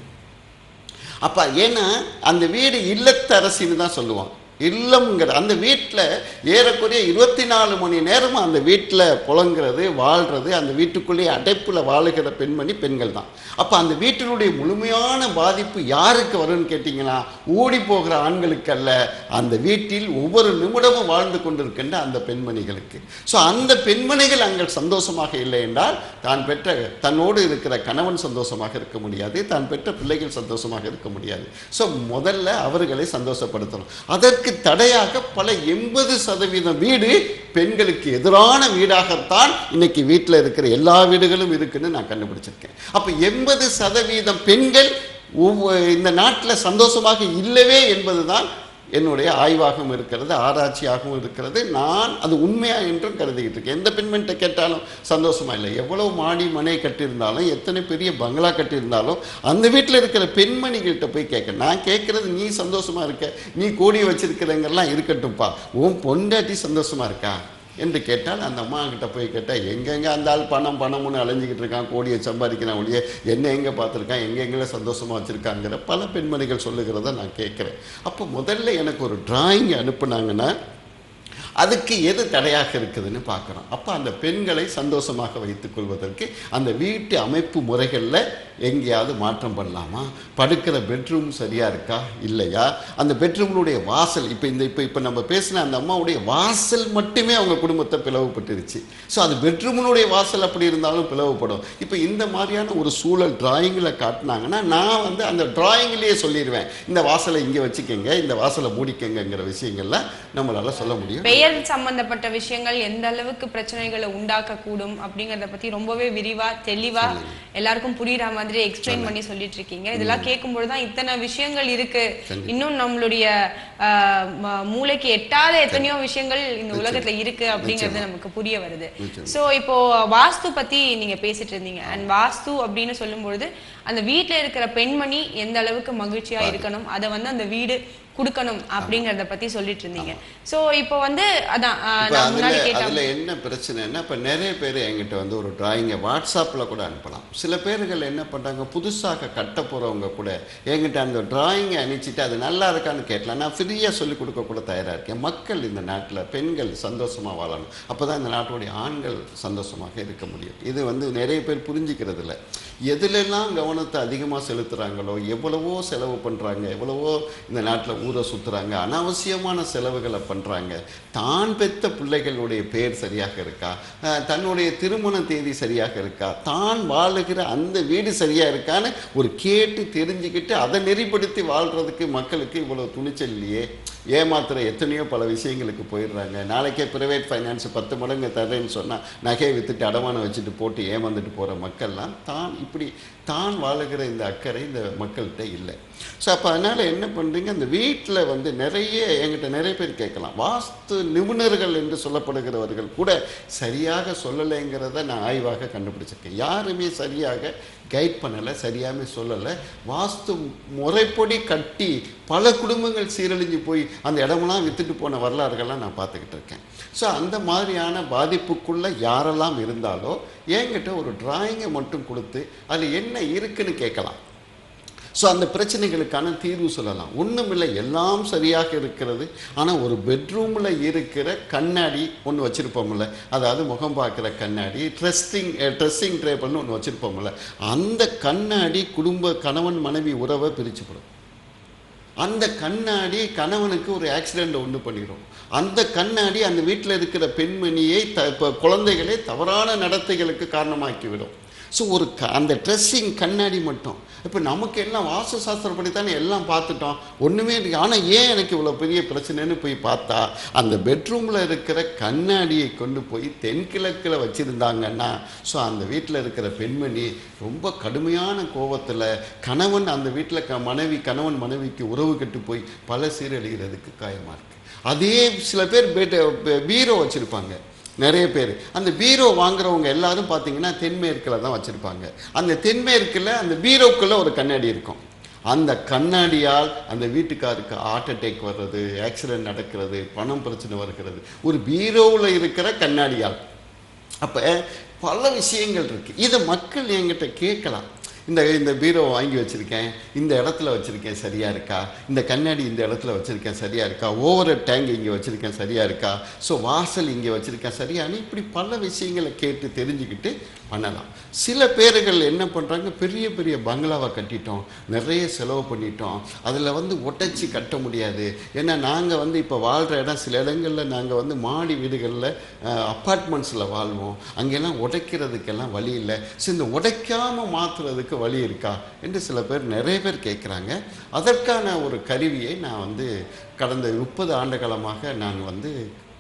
அப்ப ஏன்னா அந்த வீடு இல்லத்தரசின்னு தான் சொல்லுவான் இல்லம்ங்கிற அந்த வீட்டில் ஏறக்குறைய இருபத்தி நாலு மணி நேரமும் அந்த வீட்டில் புலங்கிறது வாழ்கிறது அந்த வீட்டுக்குள்ளேயே அடைப்பில் வாழுகிற பெண்மணி பெண்கள் தான் அப்போ அந்த வீட்டினுடைய முழுமையான பாதிப்பு யாருக்கு வரும்னு கேட்டிங்கன்னா ஓடி போகிற ஆண்களுக்கு அல்ல அந்த வீட்டில் ஒவ்வொரு நிமிடமும் வாழ்ந்து கொண்டிருக்கின்ற அந்த பெண்மணிகளுக்கு ஸோ அந்த பெண்மணிகள் அங்கே சந்தோஷமாக இல்லை என்றால் தான் பெற்ற தன்னோடு இருக்கிற கணவன் சந்தோஷமாக இருக்க முடியாது தான் பெற்ற பிள்ளைகள் சந்தோஷமாக இருக்க முடியாது ஸோ முதல்ல அவர்களை சந்தோஷப்படுத்தணும் அதற்கு தடையாக பல எண்பது சதவீதம் வீடு பெண்களுக்கு எதிரான வீடாகத்தான் இன்னைக்கு வீட்டில் இருக்கிற எல்லா வீடுகளும் இருக்குன்னு நான் கண்டுபிடிச்சிருக்கேன் அப்போ எண்பது சதவீதம் பெண்கள் ஒவ்வொரு இந்த நாட்டில் சந்தோஷமாக இல்லவே என்பதுதான் என்னுடைய ஆய்வாகவும் இருக்கிறது ஆராய்ச்சியாகவும் இருக்கிறது நான் அது உண்மையா என்றும் கருதிக்கிட்டு இருக்கேன் எந்த பெண்மணிட்ட கேட்டாலும் சந்தோஷமா இல்லை எவ்வளவு மாடி மனை கட்டியிருந்தாலும் எத்தனை பெரிய பங்களா கட்டியிருந்தாலும் அந்த வீட்டில் இருக்கிற பெண்மணிகள்கிட்ட போய் கேட்க நான் கேட்கறது நீ சந்தோஷமா இருக்க நீ கோடி வச்சிருக்கிறவங்கெல்லாம் இருக்கட்டும்ப்பா உன் பொண்டாட்டி சந்தோஷமா இருக்கா என்று கேட்டால் அந்த அம்மா கிட்ட போய் கேட்டால் எங்கெங்க அந்த ஆள் பணம் பணம்னு அலைஞ்சிக்கிட்டு இருக்கான் கோடியை சம்பாதிக்கிறான் ஒழிய என்ன எங்கே பார்த்துருக்கான் எங்கெங்கே சந்தோஷமாக வச்சுருக்காங்கிற பல பெண்மணிகள் சொல்லுகிறத நான் கேட்குறேன் அப்போ முதல்ல எனக்கு ஒரு டிராயிங் அனுப்புனாங்கன்னா அதுக்கு எது தடையாக இருக்குதுன்னு பார்க்குறோம் அப்போ அந்த பெண்களை சந்தோஷமாக வைத்துக் கொள்வதற்கு அந்த வீட்டு அமைப்பு முறைகளில் எங்கேயாவது மாற்றம் பண்ணலாமா படுக்கிற பெட்ரூம் சரியாக இருக்கா இல்லையா அந்த பெட்ரூம்னுடைய வாசல் இப்போ இந்த இப்போ இப்போ நம்ம பேசின அந்த அம்மாவுடைய வாசல் மட்டுமே அவங்க குடும்பத்தை பிளவுபட்டுருச்சு ஸோ அது பெட்ரூமினுடைய வாசல் அப்படி இருந்தாலும் பிளவுபடும் இப்போ இந்த மாதிரியான ஒரு சூழல் டிராயிங்கில் காட்டினாங்கன்னா நான் வந்து அந்த டிராயிங்லேயே சொல்லிடுவேன் இந்த வாசலை இங்கே வச்சுக்கோங்க இந்த வாசலை மூடிக்கங்கங்கிற விஷயங்கள்ல நம்மளால சொல்ல முடியும் பெயர் சம்பந்தப்பட்ட விஷயங்கள் எந்த அளவுக்கு பிரச்சனைகளை உண்டாக்க கூடும் அப்படிங்கறத பத்தி ரொம்பவே விரிவா தெளிவா எல்லாருக்கும் புரியுற மாதிரி எக்ஸ்பிளைன் பண்ணி சொல்லிட்டு இருக்கீங்க இதெல்லாம் கேட்கும்போது தான் இத்தனை விஷயங்கள் இருக்கு இன்னும் நம்மளுடைய ஆஹ், ம- மூளைக்கு எட்டாத எத்தனையோ விஷயங்கள் இந்த உலகத்துல இருக்கு அப்படிங்கிறது நமக்கு புரிய வருது சோ இப்போ வாஸ்து பத்தி நீங்க பேசிட்டு இருந்தீங்க அண்ட் வாஸ்து அப்படின்னு சொல்லும்பொழுது அந்த வீட்ல இருக்கிற பெண்மணி எந்த அளவுக்கு மகிழ்ச்சியா இருக்கணும் அதை வந்து அந்த வீடு கொடுக்கணும் அப்படிங்கறத பத்தி சொல்லிட்டு இருந்தீங்க சோ இப்போ வந்து அதான் ஆஹ், இப்போ நான் அதில் முன்னாடி கேட்ட அதில் என்ன பிரச்சனைன்னா இப்போ நிறைய பேர் என்கிட்ட வந்து ஒரு டிராயிங்கை வாட்ஸ்அப்பில் கூட அனுப்பலாம் சில பேர்கள் என்ன பண்ணுறாங்க புதுசாக கட்ட போகிறவங்க கூட என்கிட்ட அந்த டிராயிங்கை அனுப்பிச்சிட்டு அது நல்லா இருக்கான்னு கேட்கலாம் நான் ஃப்ரீயாக சொல்லிக் கொடுக்க கூட தயாராக இருக்கேன் மக்கள் இந்த நாட்டில் பெண்கள் சந்தோஷமாக வாழணும் அப்போ தான் இந்த நாட்டுடைய ஆண்கள் சந்தோஷமாக இருக்க முடியும் இது வந்து நிறைய பேர் புரிஞ்சுக்கிறது இல்லை எதுலெல்லாம் கவனத்தை அதிகமாக செலுத்துகிறாங்களோ எவ்வளவோ செலவு பண்ணுறாங்க எவ்வளவோ இந்த நாட்டில் ஊரை சுற்றுறாங்க அனாவசியமான செலவுகளை பண்ணுறாங்க தான் பெத்த பிள்ளைகளுடைய பேர் சரியாக இருக்கா அஹ் தன்னுடைய திருமண தேதி சரியாக இருக்கா தான் வாழுகிற அந்த வீடு சரியாக இருக்கான்னு ஒரு கேட்டு தெரிஞ்சுக்கிட்டு அதை நெறிப்படுத்தி வாழ்கிறதுக்கு மக்களுக்கு இவ்வளோ துணிச்சல் இல்லையே ஏமாத்துற எத்தனையோ பல விஷயங்களுக்கு போயிடுறாங்க நாளைக்கே ப்ரைவேட் ஃபைனான்ஸ் பத்து மடங்கு தரேன்னு சொன்னால் நகையை விற்றுட்டு அடமானம் வச்சுட்டு போட்டு ஏமாந்துட்டு போகிற மக்கள்லாம் தான் இப்படி தான் வாழுகிற இந்த அக்கறை இந்த மக்கள்கிட்ட இல்லை ஸோ அப்போ அதனால் என்ன பண்ணுறீங்க அந்த வீட்டில் வந்து நிறைய என்கிட்ட நிறைய பேர் கேட்கலாம் வாஸ்து நிபுணர்கள் என்று சொல்லப்படுகிறவர்கள் கூட சரியாக சொல்லலைங்கிறத நான் ஆய்வாக கண்டுபிடிச்சிருக்கேன் யாருமே சரியாக கைட் பண்ணலை சரியாமே சொல்லலை வாஸ்து முறைப்படி கட்டி பல குடும்பங்கள் சீரழிஞ்சு போய் அந்த இடமெல்லாம் வித்துட்டு போன வரலாறுகள்லாம் நான் பார்த்துக்கிட்டு இருக்கேன் ஸோ அந்த மாதிரியான பாதிப்புக்குள்ளே யாரெல்லாம் இருந்தாலோ என்கிட்ட ஒரு டிராயிங்கை மட்டும் கொடுத்து அதில் என்ன இருக்குன்னு கேட்கலாம் ஸோ அந்த பிரச்சனைகளுக்கான தீர்வு சொல்லலாம் ஒன்றுமில்லை எல்லாம் சரியாக இருக்கிறது ஆனால் ஒரு பெட்ரூமில் இருக்கிற கண்ணாடி ஒன்று வச்சுருப்போம்ல அதாவது முகம் பார்க்குற கண்ணாடி ட்ரெஸ்ஸிங் ட்ரெஸ்ஸிங் டேபிள்னு ஒன்று வச்சுருப்போம்ல அந்த கண்ணாடி குடும்ப கணவன் மனைவி உறவை பிரிச்சுப்படும் அந்த கண்ணாடி கணவனுக்கு ஒரு ஆக்சிடெண்ட் உண்டு பண்ணிடும் அந்த கண்ணாடி அந்த வீட்டில் இருக்கிற பெண்மணியை த இப்போ குழந்தைகளை தவறான நடத்தைகளுக்கு காரணமாக்கிவிடும் ஸோ ஒரு க அந்த ட்ரெஸ்ஸிங் கண்ணாடி மட்டும் இப்போ நமக்கு எல்லாம் வாஸ்து சாஸ்திரப்படி தானே எல்லாம் பார்த்துட்டோம் ஒன்றுமே இருக்கு ஆனால் ஏன் எனக்கு இவ்வளோ பெரிய பிரச்சனைன்னு போய் பார்த்தா அந்த பெட்ரூமில் இருக்கிற கண்ணாடியை கொண்டு போய் தென்கிழக்கில் வச்சுருந்தாங்கன்னா ஸோ அந்த வீட்டில் இருக்கிற பெண்மணி ரொம்ப கடுமையான கோபத்தில் கணவன் அந்த வீட்டில் க மனைவி கணவன் மனைவிக்கு உறவு கெட்டு போய் பல சீரழிகிறதுக்கு காயமாக இருக்குது அதே சில பேர் பெட் பீரோ வச்சுருப்பாங்க நிறைய பேர் அந்த பீரோ வாங்குறவங்க எல்லாரும் பார்த்தீங்கன்னா தென்மேற்கில் தான் வச்சுருப்பாங்க அந்த தென்மேற்கில் அந்த பீரோக்குள்ளே ஒரு கண்ணாடி இருக்கும் அந்த கண்ணாடியால் அந்த வீட்டுக்காருக்கு ஹார்ட் அட்டாக் வர்றது ஆக்சிடென்ட் நடக்கிறது பணம் பிரச்சனை வருகிறது ஒரு பீரோவில் இருக்கிற கண்ணாடியால் அப்போ பல விஷயங்கள் இருக்குது இதை மக்கள் என்கிட்ட கேட்கலாம் இந்த இந்த பீரோ வாங்கி வச்சுருக்கேன் இந்த இடத்துல வச்சுருக்கேன் சரியாக இருக்கா இந்த கண்ணாடி இந்த இடத்துல வச்சுருக்கேன் சரியாக இருக்கா ஓவர் டேங்க் இங்கே வச்சுருக்கேன் சரியாக இருக்கா ஸோ வாசல் இங்கே வச்சுருக்கேன் சரியானு இப்படி பல விஷயங்களை கேட்டு தெரிஞ்சுக்கிட்டு பண்ணலாம் சில பேர்கள் என்ன பண்ணுறாங்க பெரிய பெரிய பங்களாவை கட்டிட்டோம் நிறைய செலவு பண்ணிட்டோம் அதில் வந்து ஒட்டச்சி கட்ட முடியாது ஏன்னா நாங்கள் வந்து இப்போ வாழ்கிற இடம் சில இடங்களில் நாங்கள் வந்து மாடி வீடுகளில் அப்பார்ட்மெண்ட்ஸில் வாழ்வோம் அங்கெல்லாம் உடைக்கிறதுக்கெல்லாம் வழி இல்லை ஸோ இந்த உடைக்காமல் மாற்றுறதுக்கு வழி இருக்கா என்று சில பேர் நிறைய பேர் கேட்குறாங்க அதற்கான ஒரு கருவியை நான் வந்து கடந்த முப்பது ஆண்டு காலமாக நான் வந்து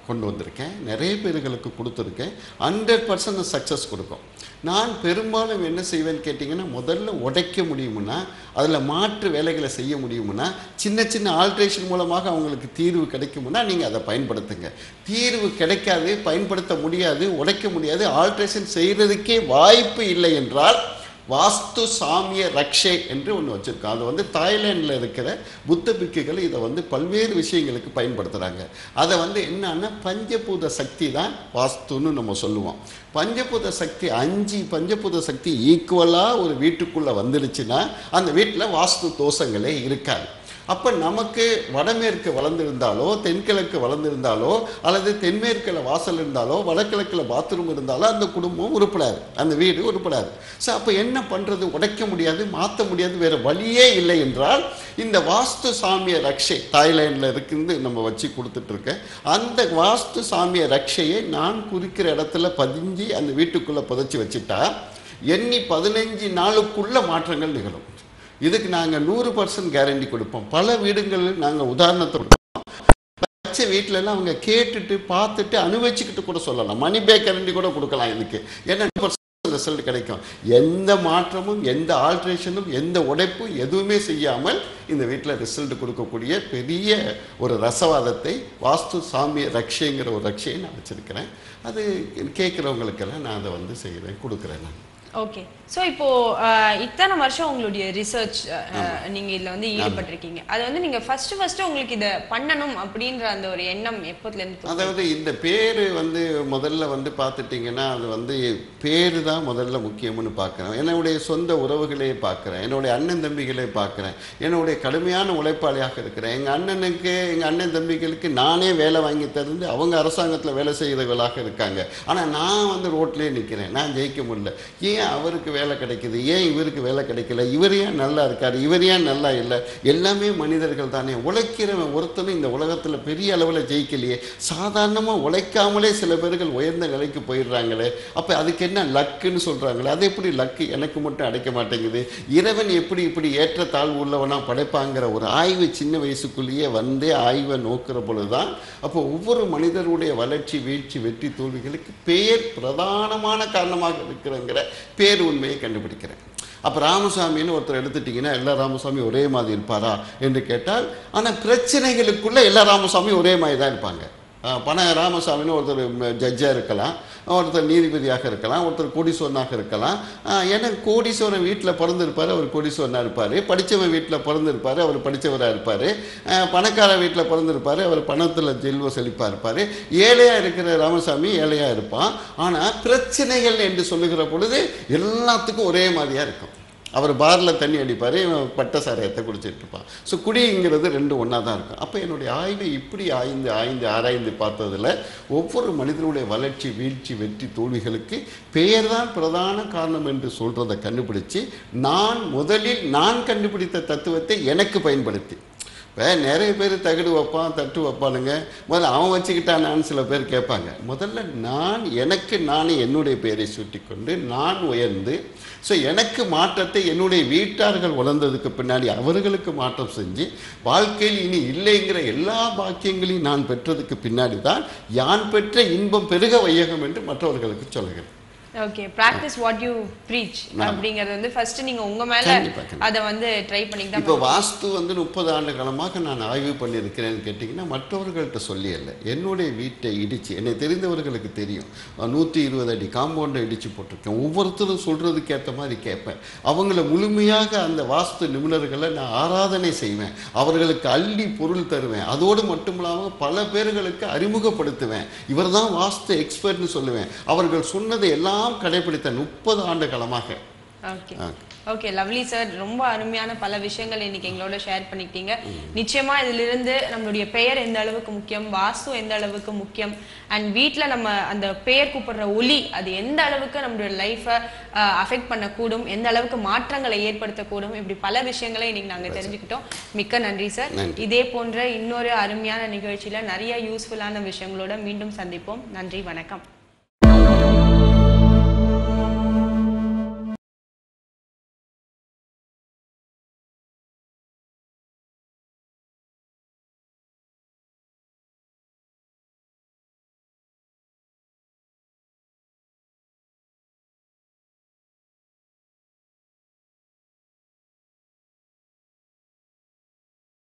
கொண்டு வந்திருக்கேன் நிறைய பேர்களுக்கு கொடுத்துருக்கேன் ஹண்ட்ரட் பர்சன்ட் சக்ஸஸ் கொடுக்கும் நான் பெரும்பாலும் என்ன செய்வேன்னு கேட்டிங்கன்னா முதல்ல உடைக்க முடியுமுன்னா அதில் மாற்று வேலைகளை செய்ய முடியுமுன்னா சின்ன சின்ன ஆல்ட்ரேஷன் மூலமாக அவங்களுக்கு தீர்வு கிடைக்குமுன்னா நீங்கள் அதை பயன்படுத்துங்க தீர்வு கிடைக்காது பயன்படுத்த முடியாது உடைக்க முடியாது ஆல்ட்ரேஷன் செய்கிறதுக்கே வாய்ப்பு இல்லை என்றால் வாஸ்து சாமிய ரக்ஷே என்று ஒன்று வச்சுருக்கோம் அது வந்து தாய்லாண்டில் இருக்கிற புத்த பிக்குகள் இதை வந்து பல்வேறு விஷயங்களுக்கு பயன்படுத்துகிறாங்க அதை வந்து என்னன்னா பஞ்சபூத சக்தி தான் வாஸ்துன்னு நம்ம சொல்லுவோம் பஞ்சபூத சக்தி அஞ்சு பஞ்சபூத சக்தி ஈக்குவலாக ஒரு வீட்டுக்குள்ளே வந்துடுச்சுன்னா அந்த வீட்டில் வாஸ்து தோஷங்களே இருக்காது அப்போ நமக்கு வடமேற்கு வளர்ந்திருந்தாலோ தென்கிழக்கு வளர்ந்திருந்தாலோ அல்லது தென்மேற்கில் வாசல் இருந்தாலோ வடகிழக்கில் பாத்ரூம் இருந்தாலோ அந்த குடும்பம் உருப்படாது அந்த வீடு உருப்படாது ஸோ அப்போ என்ன பண்ணுறது உடைக்க முடியாது மாற்ற முடியாது வேறு வழியே இல்லை என்றால் இந்த வாஸ்து சாமிய ரக்ஷை தாய்லாண்டில் இருக்குது நம்ம வச்சு கொடுத்துட்ருக்கேன் அந்த வாஸ்து சாமிய ரக்ஷையை நான் குறிக்கிற இடத்துல பதிஞ்சு அந்த வீட்டுக்குள்ளே புதைச்சி வச்சுட்டா எண்ணி பதினஞ்சு நாளுக்குள்ள மாற்றங்கள் நிகழும் இதுக்கு நாங்கள் நூறு பர்சன்ட் கேரண்டி கொடுப்போம் பல வீடுகளில் நாங்கள் உதாரணத்தை கொடுப்போம் வச்ச வீட்டில எல்லாம் அவங்க கேட்டுட்டு பார்த்துட்டு அனுபவிச்சுக்கிட்டு கூட சொல்லலாம் மணி பேக் கேரண்டி கூட கொடுக்கலாம் இதுக்கு ஏன்னா ரிசல்ட் கிடைக்கும் எந்த மாற்றமும் எந்த ஆல்ட்ரேஷனும் எந்த உடைப்பும் எதுவுமே செய்யாமல் இந்த வீட்டில் ரிசல்ட் கொடுக்கக்கூடிய பெரிய ஒரு ரசவாதத்தை வாஸ்து சாமிய ரக்ஷைங்கிற ஒரு ரக்ஷையை நான் வச்சிருக்கிறேன் அது கேட்குறவங்களுக்கெல்லாம் நான் அதை வந்து செய்கிறேன் கொடுக்குறேன் நான் ஓகே சோ இப்போ அஹ், இத்தனை வருஷம் உங்களுடைய ரிசர்ச் நீங்க இதுல வந்து ஈடுபட்டிருக்கீங்க அது வந்து நீங்க ஃபர்ஸ்ட் ஃபர்ஸ்ட் உங்களுக்கு இத பண்ணணும் அப்படின்ற அந்த ஒரு எண்ணம் எப்போதுல இருந்து தோணுச்சு? அதாவது இந்த பேர் வந்து முதல்ல வந்து பார்த்துட்டிங்கன்னா அது வந்து பேர் தான் முதல்ல முக்கியம்னு பார்க்குறேன் என்னுடைய சொந்த உறவுகளே பார்க்குறேன் என்னுடைய அண்ணன் தம்பிகளே பார்க்குறேன் என்னுடைய கடுமையான உழைப்பாளியாக இருக்கிறேன் எங்கள் அண்ணனுக்கு எங்கள் அண்ணன் தம்பிகளுக்கு நானே வேலை வாங்கி தந்து அவங்க அரசாங்கத்தில் வேலை செய்கிறவர்களாக இருக்காங்க ஆனால் நான் வந்து ரோட்லேயே நிற்கிறேன் நான் ஜெயிக்க முடியல ஏன் அவருக்கு வேலை கிடைக்குது ஏன் இவருக்கு வேலை கிடைக்கல இவர் ஏன் நல்லா இருக்காரு இவர் ஏன் நல்லா இல்லை எல்லாமே மனிதர்கள் தானே உழைக்கிறவன் ஒருத்தனும் இந்த உலகத்தில் பெரிய அளவில் ஜெயிக்கலையே சாதாரணமாக உழைக்காமலே சில பேர்கள் உயர்ந்த நிலைக்கு போயிடுறாங்களே அப்போ அதுக்கு என்ன லக்குன்னு சொல்கிறாங்களே அது எப்படி லக்கு எனக்கு மட்டும் அடைக்க மாட்டேங்குது இறைவன் எப்படி இப்படி ஏற்ற தாழ்வு உள்ளவனா படைப்பாங்கிற ஒரு ஆய்வு சின்ன வயசுக்குள்ளேயே வந்தே ஆய்வை நோக்கிற பொழுது தான் அப்போ ஒவ்வொரு மனிதருடைய வளர்ச்சி வீழ்ச்சி வெற்றி தோல்விகளுக்கு பெயர் பிரதானமான காரணமாக இருக்கிறங்கிற பேர் உண்மையை கண்டுபிடிக்கிறேன் அப்போ ராமசாமின்னு ஒருத்தர் எடுத்துட்டிங்கன்னா எல்லா ராமசாமியும் ஒரே மாதிரி இருப்பாரா என்று கேட்டால் ஆனால் பிரச்சனைகளுக்குள்ள எல்லா ராமசாமியும் ஒரே மாதிரி தான் இருப்பாங்க அஹ் பண ராமசாமின்னு ஒருத்தர் ஜட்ஜாக இருக்கலாம் ஒருத்தர் நீதிபதியாக இருக்கலாம் ஒருத்தர் கோடீஸ்வரனாக இருக்கலாம் அஹ் ஏன்னா கோடீஸ்வரன் வீட்டில் பிறந்திருப்பார் அவர் கோடீஸ்வரனாக இருப்பார் படித்தவன் வீட்டில் பிறந்திருப்பார் அவர் படித்தவராக இருப்பார் பணக்கார வீட்டில் பிறந்திருப்பார் அவர் பணத்தில் செல்வ செழிப்பாக இருப்பார் ஏழையாக இருக்கிற ராமசாமி ஏழையாக இருப்பான் ஆனால் பிரச்சனைகள் என்று சொல்லுகிற பொழுது எல்லாத்துக்கும் ஒரே மாதிரியாக இருக்கும் அவர் பாரில் தண்ணி அடிப்பார் இவன் பட்ட சாராயத்தை குடிச்சிட்டு இருப்பான் ஸோ குடிங்கிறது ரெண்டும் ஒன்றா தான் இருக்கும் அப்போ என்னுடைய ஆய்வை இப்படி ஆய்ந்து ஆய்ந்து ஆராய்ந்து பார்த்ததில் ஒவ்வொரு மனிதனுடைய வளர்ச்சி வீழ்ச்சி வெற்றி தோல்விகளுக்கு பெயர் தான் பிரதான காரணம் என்று சொல்கிறத கண்டுபிடிச்சு நான் முதலில் நான் கண்டுபிடித்த தத்துவத்தை எனக்கு பயன்படுத்தி இப்போ நிறைய பேர் தகடு வைப்பான் தட்டு வைப்பானுங்க முதல்ல அவன் வச்சுக்கிட்டானான்னு சில பேர் கேட்பாங்க முதல்ல நான் எனக்கு நானே என்னுடைய பெயரை சூட்டிக்கொண்டு நான் உயர்ந்து ஸோ எனக்கு மாற்றத்தை என்னுடைய வீட்டார்கள் உணர்ந்ததுக்கு பின்னாடி அவர்களுக்கு மாற்றம் செஞ்சு வாழ்க்கையில் இனி இல்லைங்கிற எல்லா பாக்கியங்களையும் நான் பெற்றதுக்கு பின்னாடி தான் யான் பெற்ற இன்பம் பெருக வையகம் என்று மற்றவர்களுக்கு சொல்லுகிறேன் okay practice what you preach ஆமா. அப்படிங்கறது வந்து ஃபர்ஸ்ட் நீங்க உங்க மேல கண்டிப்பா, கண்டிப்பா. அத வந்து ட்ரை பண்ணிட்டு இப்போ தான் வாஸ்து வந்து முப்பது ஆண்டு காலமாக நான் ஆய்வு பண்ணியிருக்கிறேன்னு கேட்டிங்கன்னா மற்றவர்கள்ட்ட சொல்லியல்ல என்னுடைய வீட்டை இடித்து என்னை தெரிந்தவர்களுக்கு தெரியும் நூற்றி இருபது அடி காம்பவுண்டை இடித்து போட்டிருக்கேன் ஒவ்வொருத்தரும் சொல்கிறதுக்கு ஏற்ற மாதிரி கேட்பேன் அவங்கள முழுமையாக அந்த வாஸ்து நிபுணர்களை நான் ஆராதனை செய்வேன் அவர்களுக்கு அள்ளி பொருள் தருவேன் அதோடு மட்டும் இல்லாமல் பல பேர்களுக்கு அறிமுகப்படுத்துவேன் இவர் தான் வாஸ்து எக்ஸ்பர்ட்னு சொல்லுவேன் அவர்கள் சொன்னதை எல்லாம் கடைபிடித்த முப்பது ஆண்டு காலமாக okay ah. Okay lovely sir ரொம்ப அருமையான பல விஷயங்கள் இன்னைக்கு எங்களோட ஷேர் பண்ணிக்கிட்டீங்க நிச்சயமா இதிலிருந்து நம்மளுடைய பெயர் எந்த அளவுக்கு முக்கியம் வாஸ்து எந்த அளவுக்கு முக்கியம் அண்ட் வீட்ல நம்ம அந்த பெயர் கூப்பிடுற ஒலி அது எந்த அளவுக்கு நம்மளுடைய லைஃபை அஃபெக்ட் பண்ணக்கூடும் எந்த அளவுக்கு மாற்றங்களை ஏற்படுத்தக்கூடும் இப்படி பல விஷயங்களை இன்னைக்கு நாங்க தெரிஞ்சுக்கிட்டோம் மிக்க நன்றி சார் நன்றி. இதே போன்ற இன்னொரு அருமையான நிகழ்ச்சியில நிறைய யூஸ்ஃபுல்லான விஷயங்களோட மீண்டும் சந்திப்போம் நன்றி வணக்கம்